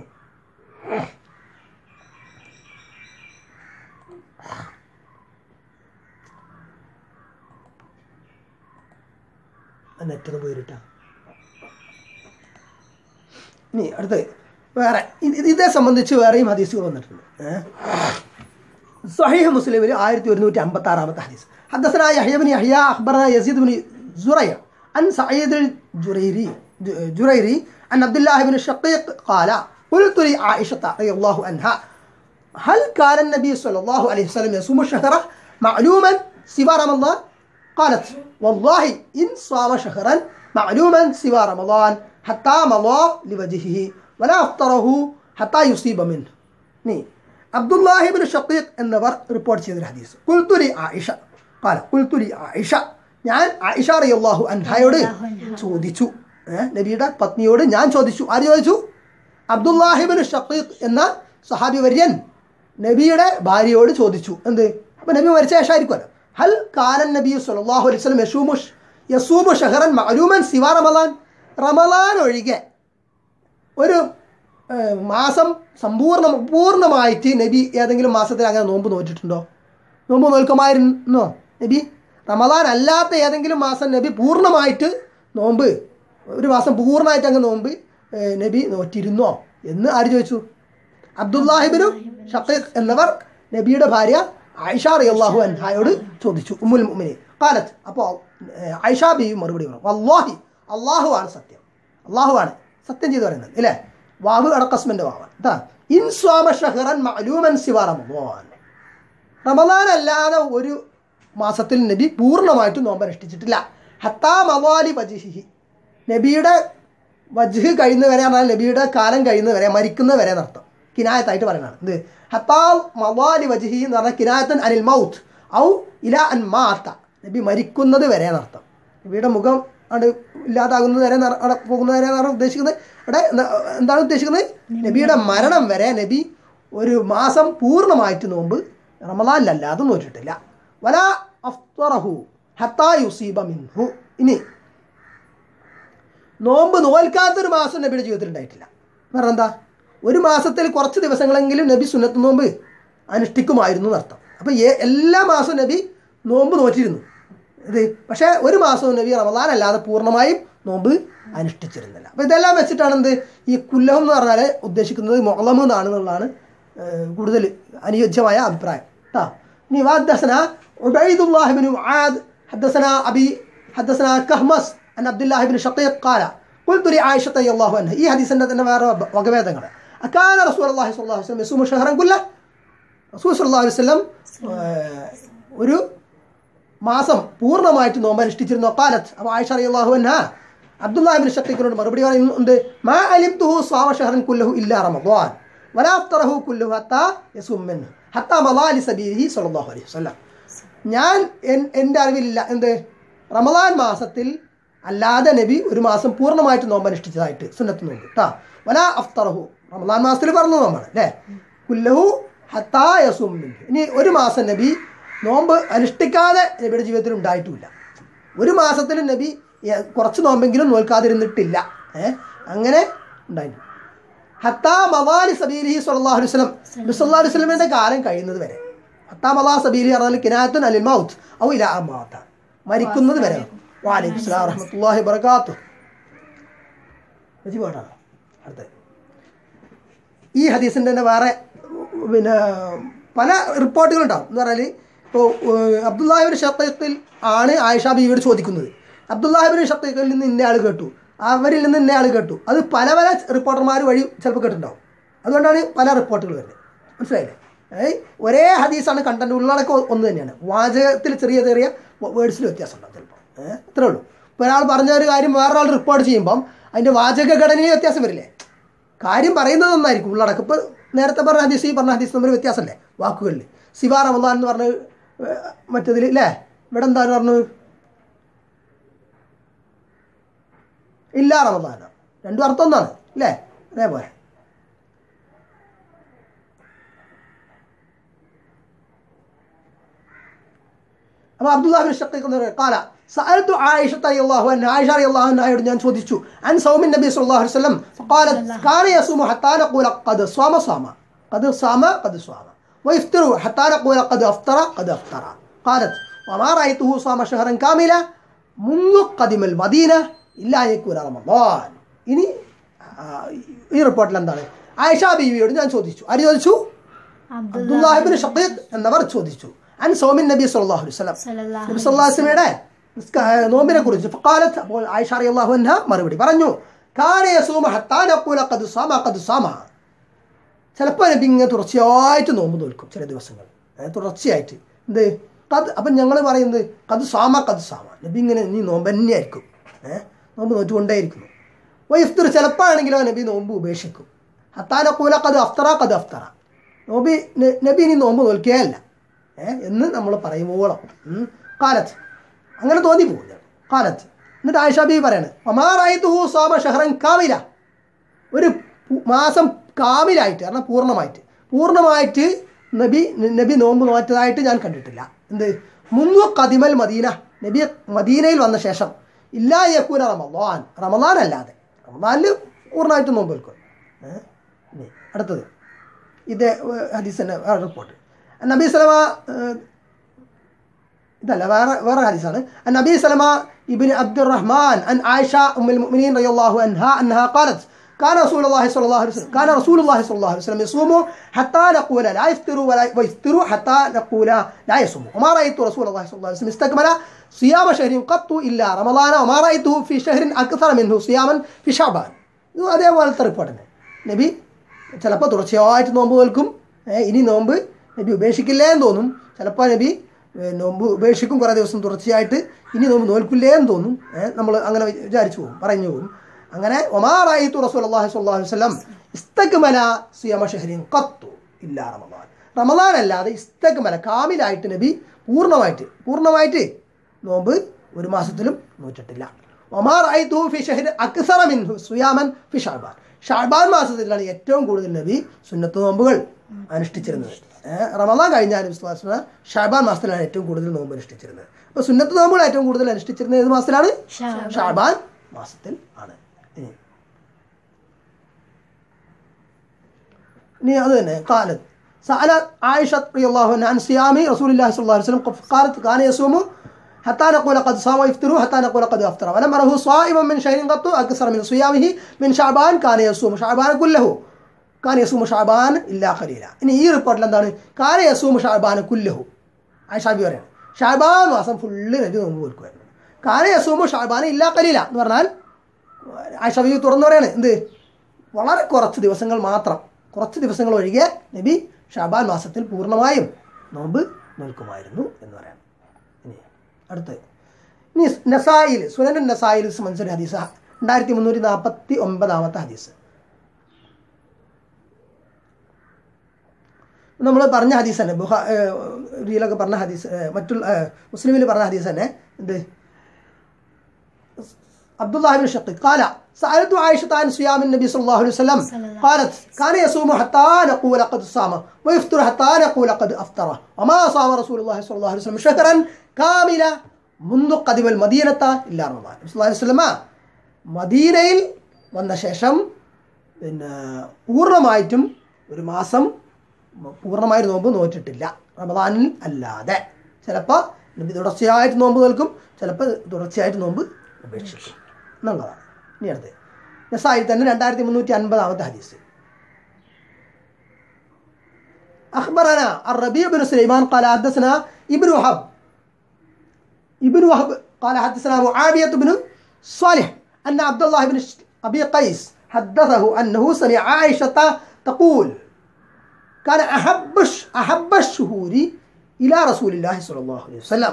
നെറ്റിന് പോയിട്ടാ ഇനി അടുത്ത് വേറെ ഇത് ഇത് ഇതേ സംബന്ധിച്ച് വേറെയും ഹദീസുകൾ വന്നിട്ടുണ്ട് ഏഹ് صحيح مسلم آية ورنوتي عم بطارة حديث حدثنا يحيى بن يحيى أخبرنا يزيد بن زريع عن سعيد الجريري جريري عن عبد الله بن الشقيق قال قلت لعائشة رضي الله عنها هل كان النبي صلى الله عليه وسلم يصوم شهرا معلوما سوى رمضان قالت والله إن صام شهرا معلوما سوى رمضان حتى مضى لوجهه ولا أفطره حتى يصيب منه ني അബ്ദുല്ലാഹിബിൻ ഷക്കീഖ് എന്നിവർ റിപ്പോർട്ട് ചെയ്തൊരു ഹദീസ് കുൽത്തുരി ആയിഷ കാല കുൽത്തുരി ആയിഷ ഞാൻ ആയിഷ റളിയല്ലാഹു അൻഹയോട് ചോദിച്ചു ഏഹ് നബിയുടെ പത്നിയോട് ഞാൻ ചോദിച്ചു ആര് ചോദിച്ചു അബ്ദുല്ലാഹിബിൻ ഷക്കീഖ് എന്ന സഹാബി വര്യൻ നബിയുടെ ഭാര്യയോട് ചോദിച്ചു എന്ത് അപ്പം നബി മരിച്ച ശേഷമായിരിക്കുമല്ലോ ഹൽ കാലൻ നബി സല്ലല്ലാഹു അലൈഹി വസല്ലം യസൂമു യസൂമു ഷഹറൻ മഅലൂമൻ സിവാ റമദാൻ റമദാൻ ഒഴികെ ഒരു ഏഹ്, മാസം സമ്പൂർണ്ണ പൂർണ്ണമായിട്ട് നബി ഏതെങ്കിലും മാസത്തിൽ അങ്ങനെ നോമ്പ് നോറ്റിട്ടുണ്ടോ നോമ്പ് നോൽക്കുമായിരുന്നോ നബി റമദാൻ അല്ലാത്ത ഏതെങ്കിലും മാസം നബി പൂർണ്ണമായിട്ട് നോമ്പ് ഒരു മാസം പൂർണ്ണമായിട്ട് അങ്ങ് നോമ്പ് ഏഹ്, നബി നോറ്റിരുന്നോ എന്ന് ആര് ചോദിച്ചു അബ്ദുല്ലാഹിബിനും ഷക്കീഖ് എന്നിവർ നബിയുടെ ഭാര്യ ആയിഷ റളിയല്ലാഹു അൻഹായോട് ചോദിച്ചു ഉമ്മുൽ മുഅ്മിനി കാലത്ത് അപ്പോൾ ആയിഷ ബി മറുപടി പറഞ്ഞു വല്ലാഹി അള്ളാഹു ആണ് സത്യം അള്ളാഹു ആണ് സത്യം ചെയ്ത് പറയുന്നത് ഇല്ലേ വാവ് അടക്കസ്മന്റെ വാവാണ് കേട്ടാ ഇൻ സ്വാമ ഷഹറൻ മഅലൂമൻ സിവ റമദാൻ റമദാൻ അല്ലാതെ ഒരു മാസത്തിൽ നബി പൂർണ്ണമായിട്ട് നോമ്പ് അനുഷ്ഠിച്ചിട്ടില്ല ഹത്താ മവാലി വജിഹി നബിയുടെ വജ്ഹ് കഴിയുന്നവരെ പറഞ്ഞാൽ നബിയുടെ കാലം കഴിയുന്നവരെ മരിക്കുന്നവരെ എന്നർത്ഥം കിനായത്തായിട്ട് പറയുന്നതാണ് എന്ത് ഹത്താ മവാലി വജിഹി എന്ന് പറഞ്ഞാൽ കിനായത്തൻ അനിൽ മൗത്ത് ഔ ഇല അൻ മാത്ത നബി മരിക്കുന്നത് വരെ എന്നർത്ഥം നബിയുടെ മുഖം അവിടെ ഇല്ലാതാകുന്നത് വരെ എന്ന് പറ- അവിടെ പോകുന്നത് വരെ എന്നാണ് ഉദ്ദേശിക്കുന്നത് അവിടെ എന്താ- എന്താണ് ഉദ്ദേശിക്കുന്നത് നബിയുടെ മരണം വരെ നബി ഒരു മാസം പൂർണ്ണമായിട്ട് നോമ്പ് റമദാനിലല്ലാതെ നോറ്റിട്ടില്ല വല അഫ്തറഹു ഹത്താ യുസീബ മിൻഹു ഇനി നോമ്പ് നോൽക്കാത്തൊരു മാസം നബിയുടെ ജീവിതത്തിൽ ഉണ്ടായിട്ടില്ല കാരണം എന്താ ഒരു മാസത്തിൽ കുറച്ച് ദിവസങ്ങളെങ്കിലും നബി സുന്നത്ത് നോമ്പ് അനുഷ്ഠിക്കുമായിരുന്നു എന്നർത്ഥം അപ്പോൾ എല്ലാ മാസവും നബി നോമ്പ് നോറ്റിരുന്നു ഇത് പക്ഷേ ഒരു മാസവും നബി റമദാൻ അല്ലാതെ പൂർണ്ണമായും നോമ്പ് അനുഷ്ഠിച്ചിരുന്നില്ല അപ്പോൾ ഇതെല്ലാം വെച്ചിട്ടാണ് എന്ത് ഈ കുല്ലഹം എന്ന് പറഞ്ഞാൽ ഉദ്ദേശിക്കുന്നത് മുളമ് എന്നാണെന്നുള്ളതാണ് ഏഹ്, കൂടുതൽ അനുയോജ്യമായ അഭിപ്രായം കേട്ടോ ഇനി വാദ്ദസന ഉബൈദുല്ലാഹി ബിൻ മുആദ് حدثنا أبي حدثنا كهمس عن عبد الله بن شقيق قال قلت لعائشة رضي الله عنها ഈ ഹദീസിന്റെ തന്നെ വേറെ വകഭേദങ്ങൾ അക്കാന റസൂൽ അള്ളാഹി സ്വല്ലല്ലാഹു അലൈഹി വസല്ലം യസൂമു ഷഹറൻ കുല്ല റസൂൽ സല്ലല്ലാഹു അലൈഹി വസല്ലം ഏഹ്, ഒരു മാസം പൂർണ്ണമായിട്ട് നോമ്പ് അനുഷ്ഠിച്ചിരുന്നു കാലത്ത് അപ്പോൾ ആയിഷ റളിയല്ലാഹു അൻഹ അബ്ദുല്ലാഹിബിൻ ഷക്കീഖിനോട് മറുപടി പറയുന്നുണ്ട് മാ അലിംതുഹു സ്വാമ ഷഹറൻ കുല്ലഹു ഇല്ലാ റമദാൻ വലാ അഫ്തറഹു കുല്ലഹു ഹത്താ യസും മിൻഹു ഹത്താ മലാലി സബീലിഹി സ്വല്ലല്ലാഹു അലൈഹി വസല്ലം ഞാൻ എൻ- എൻ്റെ അറിവിലില്ല എന്ത് റമദാൻ മാസത്തിൽ അല്ലാതെ നബി ഒരു മാസം പൂർണ്ണമായിട്ട് നോമ്പ് അനുഷ്ഠിച്ചതായിട്ട് സുന്നത്ത് നോമ്പ് കേട്ടോ വല അഫ്തറഹു റമദാൻ മാസത്തിൽ പറഞ്ഞു നോമ്പാണ് അല്ലേ കുല്ലഹു ഹത്താ യസും മിൻഹു. ഇനി ഒരു മാസം നബി നോമ്പ് അനുഷ്ഠിക്കാതെ നബിയുടെ ജീവിതത്തിൽ ഉണ്ടായിട്ടുമില്ല ഒരു മാസത്തിൽ നബി എ- കുറച്ച് നോമ്പെങ്കിലും നോൽക്കാതിരുന്നിട്ടില്ല ഏ അങ്ങനെ ഉണ്ടായിരുന്നു ഹത്താ മവാലി സബീലിഹി സ്വല്ലല്ലാഹു അലൈഹി വസല്ലം നബി സല്ലല്ലാഹു അലൈഹി വസല്ലമയുടെ കാലം കഴിയുന്നത് വരെ ഹത്താ മലാ സബീലി പറഞ്ഞാൽ കിനാത്തുൻ അലിൽ മൗത്ത് ഔ ഇലാ അമാത്ത മരിക്കുന്നത് വരെ വാലൈക്കും സ്ലാം റഹ്മത്തുള്ളാഹി വബറകാത്തു പാട്ടാണ് അടുത്തത് ഈ ഹദീസിൻ്റെ തന്നെ വേറെ പിന്നെ പല റിപ്പോർട്ടുകളുണ്ടാവും എന്ന് പറഞ്ഞാൽ ഇപ്പോൾ അബ്ദുല്ലാഹിബിൻ ഷത്തീഖിൽ ആണ് ആയിഷ ബീവിയോട് ചോദിക്കുന്നത് അബ്ദുല്ലാഹിബിൻ ഷത്തീഖിൽ നിന്ന് ഇന്ന ആൾ കേട്ടു അവരിൽ നിന്ന് ഇന്ന ആൾ കേട്ടു അത് പല പല റിപ്പോർട്ടർമാർ വഴി ചിലപ്പോൾ കേട്ടിട്ടുണ്ടാവും അതുകൊണ്ടാണ് പല റിപ്പോർട്ടുകൾ വരുന്നത് മനസ്സിലായില്ലേ ഏയ് ഒരേ ഹദീസാണ് കണ്ടന്റ് ഉള്ളടക്കം ഒന്ന് തന്നെയാണ് വാചകത്തിൽ ചെറിയ ചെറിയ വേർഡ്സിൽ വ്യത്യാസം ഉണ്ടാവും ചിലപ്പോൾ ഏഹ് അത്രേ ഉള്ളൂ ഇപ്പോൾ ഒരാൾ പറഞ്ഞ ഒരു കാര്യം വേറൊരാൾ റിപ്പോർട്ട് ചെയ്യുമ്പം അതിൻ്റെ വാചക ഘടനയിൽ വ്യത്യാസം വരില്ലേ കാര്യം പറയുന്നത് നന്നായിരിക്കും ഉള്ളടക്കം ഇപ്പോൾ നേരത്തെ പറഞ്ഞ ഹദീസ് ഈ പറഞ്ഞ ഹദീസ് തമ്മിൽ വ്യത്യാസമല്ലേ വാക്കുകളിൽ സിവാ റമദാൻ എന്ന് പറഞ്ഞ് ഏഹ്, മറ്റേതിൽ അല്ലേ ഇവിടെ എന്താ പറഞ്ഞു ഇല്ല റമദാന രണ്ടും അർത്ഥം ഒന്നാണ് അല്ലേ അതേപോലെ അപ്പോൾ അബ്ദുല്ലാഹിബിൻ ഷക്കീഖ് എന്ന് പറയുന്നത് കാല സഅൽതു ആയിഷ റളിയല്ലാഹു അൻഹ ആയിഷ റളിയല്ലാഹു അൻഹയോട് ഞാൻ ചോദിച്ചു അൻ സൗമിൻ നബി സല്ലല്ലാഹു അലൈഹി വസല്ലം فقالت كان يصوم حتى نقول قد صام صام قد صام قد صام ويفطر حتى نقول قد افطر قد افطر قالت وما رايته صام شهرا كاملا منذ قدم المدينه الا ان يكون رمضان ഇനി ആ, ഈ റിപ്പോർട്ടിൽ എന്താണ് ആയിഷ ബീവിയോട് ഞാൻ ചോദിച്ചു ആര് ചോദിച്ചു അബ്ദുല്ലാഹിബിൻ ഷഖീഖ് എന്നവർ ചോദിച്ചു അൻ സോമിൻ നബി സല്ലല്ലാഹു അലൈഹി വസല്ലം സല്ലല്ലാഹു നബി സല്ലല്ലാഹു അലൈഹി വസല്ലമയുടെ നിസ്ക- നോമ്പിനെ കുറിച്ച് ഫഖാലത്ത് അപ്പോൾ ആയിഷ റളിയല്ലാഹു അൻഹ മറുപടി പറഞ്ഞു കാന യസൂമ ഹത്താ നഖൂല ഖദ് സാമ ഖദ് സാമ ചിലപ്പോൾ നബി ഇങ്ങനെ തുടർച്ചയായിട്ട് നോമ്പ് നോൽക്കും ചില ദിവസങ്ങൾ ഏ, തുടർച്ചയായിട്ട് എന്ത് കത് അപ്പം ഞങ്ങൾ പറയുന്നത് കത് സാമ കത് സാമ നബി ഇങ്ങനെ നീ നോമ്പ് തന്നെയായിരിക്കും ഏഹ് നോമ്പ് നോറ്റുകൊണ്ടേയിരിക്കുന്നു വൈഫ്തർ ചിലപ്പോഴാണെങ്കിലോ നബി നോമ്പ് ഉപേക്ഷിക്കും ഹത്താന കൂല കത് അഫ്തറ കത് അഫ്തറ നോബി ന- നബി ഇനി നോമ്പ് നോൽക്കുകയല്ല ഏ എന്ന് നമ്മൾ പറയുമ്പോളം ഉം. കാലത്ത് അങ്ങനെ തോന്നിപ്പോകും ഞാൻ. കാലത്ത് എന്നിട്ട് ആയിഷ ബി പറയാണ് ഒമാറായിത്തുഹു സാമ ഷഹറൻ കാമില ഒരു പു- മാസം കാമിലായിട്ട് കാരണം പൂർണ്ണമായിട്ട് പൂർണ്ണമായിട്ട് നബി നബി നോമ്പ് നോറ്റതായിട്ട് ഞാൻ കണ്ടിട്ടില്ല എന്ത് മുന്നു കദിമൽ മദീന നബി മദീനയിൽ വന്ന ശേഷം ഇല്ലാ യക്കൂന റമദാൻ റമദാൻ അല്ലാതെ റമദാനിൽ പൂർണ്ണമായിട്ട് നോമ്പ് വെക്കും ഏഹ് ഇനി അടുത്തത് ഇത് ഹദീസിൻ്റെ റിപ്പോർട്ട് നബി സലമ ഇതല്ല വേറെ വേറെ ഹദീസാണ് നബി സലമ ഇബിൻ അബ്ദുറഹ്മാൻ അൻ ആയിഷ ഉമ്മുൽ മുഅ്മിനീൻ റളിയല്ലാഹു അൻഹാ അൻഹാ قالت كان رسول الله صلى الله عليه وسلم كان رسول الله صلى الله عليه وسلم يصوم حتى نقول لا يفطر ولا ويفطر حتى نقول لا يصوم وما رايت رسول الله صلى الله عليه وسلم استكمل صيام شهر قط الا رمضان وما رايته في شهر اكثر منه صياما في شعبان ഇത് അതേപോലത്തെ റിപ്പോർട്ട് തന്നെ നബി ചിലപ്പോൾ തുടർച്ചയായിട്ട് നോമ്പ് നോൽക്കും ഏ, ഇനി നോമ്പ് നബി ഉപേക്ഷിക്കില്ലേ എന്ന് തോന്നും ചിലപ്പോൾ നബി ഏ, നോമ്പ് ഉപേക്ഷിക്കും കുറേ ദിവസം തുടർച്ചയായിട്ട് ഇനി നോമ്പ് നോൽക്കില്ലേ എന്ന് തോന്നും നമ്മൾ അങ്ങനെ വിചാരിച്ചു പോകും പറഞ്ഞു പോകും അങ്ങനെ ഒമാറായിത്തു റസൂൽ അള്ളാഹി സ്വല്ലാഹു വസ്ലം ഇസ്തക്മല സിയമ ഷഹരീൻ കത്തു ഇല്ല റമദാൻ റമദാൻ അല്ലാതെ ഇസ്തക്മല കാമിലായിട്ട് നബി പൂർണ്ണമായിട്ട് പൂർണ്ണമായിട്ട് നോമ്പ് ഒരു മാസത്തിലും നോറ്റിട്ടില്ല ഒമാർ ഐതു ഫി ഷഹർ അക്സറ മിൻഹു സുയാമൻ ഫി ഷാബാൻ ഷാബാൻ മാസത്തിലാണ് ഏറ്റവും കൂടുതൽ നബി സുന്നത്ത് നോമ്പുകൾ അനുഷ്ഠിച്ചിരുന്നത് ഏഹ് റമദാൻ കഴിഞ്ഞാലും വിശ്വാസം ഷാബാൻ മാസത്തിലാണ് ഏറ്റവും കൂടുതൽ നോമ്പ് അനുഷ്ഠിച്ചിരുന്നത് അപ്പോൾ സുന്നത്ത് നോമ്പുകൾ ഏറ്റവും കൂടുതൽ അനുഷ്ഠിച്ചിരുന്നത് ഏത് മാസത്തിലാണ് ഷാബാൻ. ഷാബാൻ മാസത്തിൽ ആണ് ഇനി ഇനി അത് തന്നെ കാലത്ത് سأل عائشة رضي الله عنها عن صيام رسول الله صلى الله عليه وسلم قالت كان يصوم حتى نقول قد صام ويفطر حتى نقول قد أفطر ولم أره صائما من شهر قط أكثر من صيامه من شعبان كان يصوم شعبان كله كان يصوم شعبان إلا قليلا ഇനി ഈ റിപ്പോർട്ടിൽ എന്താണ് കാന യസൂം ഷാബാൻ കുല്ലഹു ആയിഷാബി പറയാണ് ഷാബാൻ മാസം ഫുള്ള് നബി നോമ്പ് കൊടുക്കുമായിരുന്നു കാന യസൂമു ഷാബാൻ ഇല്ലാ കലീല എന്ന് പറഞ്ഞാൽ ആയിഷാബി തുറന്നു പറയാണ് എന്ത് വളരെ കുറച്ച് ദിവസങ്ങൾ മാത്രം കുറച്ച് ദിവസങ്ങൾ ഒഴികെ നബി ഷാബാൻ മാസത്തിൽ പൂർണ്ണമായും നോമ്പ് നോൽക്കുമായിരുന്നു എന്ന് പറയാം ഇനി അടുത്ത് ഇനി നസായിൽ സുനൻ നസായിൽ മൻസൂർ ഹദീസ് രണ്ടായിരത്തി മുന്നൂറ്റി നാൽപ്പത്തി ഒമ്പതാമത്തെ ഹദീസ് നമ്മൾ പറഞ്ഞ ഹദീസ് തന്നെ ബുഹാ റീലൊക്കെ പറഞ്ഞ ഹദീസ് ഏഹ്, മറ്റുള്ള ഏഹ്, മുസ്ലിമിൽ പറഞ്ഞ ഹദീസ് തന്നെ എന്ത് عبد الله بن شقيق قال سألت عائشة عن صيام النبي صلى الله عليه وسلم قالت كان يصوم حتى نقول قد صام ويفطر حتى نقول قد أفطر وما صام رسول الله صلى الله عليه وسلم شهرا كاملا منذ قدم المدينة إلا رمضان صلى الله عليه وسلم മദീനയിൽ വന്ന ശേഷം പിന്നെ പൂർണ്ണമായിട്ടും ഒരു മാസം പൂർണ്ണമായിട്ട് നോമ്പ് നോറ്റിട്ടില്ല റമദാനിൽ അല്ലാതെ ചിലപ്പോൾ നബി തുടർച്ചയായിട്ട് നോമ്പ് നോൽക്കും ചിലപ്പോൾ തുടർച്ചയായിട്ട് നോമ്പ് ഉപേക്ഷിക്കും എന്നുള്ളതാണ് ഇനി അടുത്ത് നസായി തന്നെ രണ്ടായിരത്തി മുന്നൂറ്റി അൻപതാമത്തെ ഹദീസ് أخبرنا الربيع بن سليمان قال حدثنا ابن وهب ابن وهب قال حدثنا معاوية بن صالح أن عبد الله بن أبي قيس حدثه أنه سمع عائشة تقول كان أحب أحب الشهور إلى رسول الله صلى الله عليه وسلم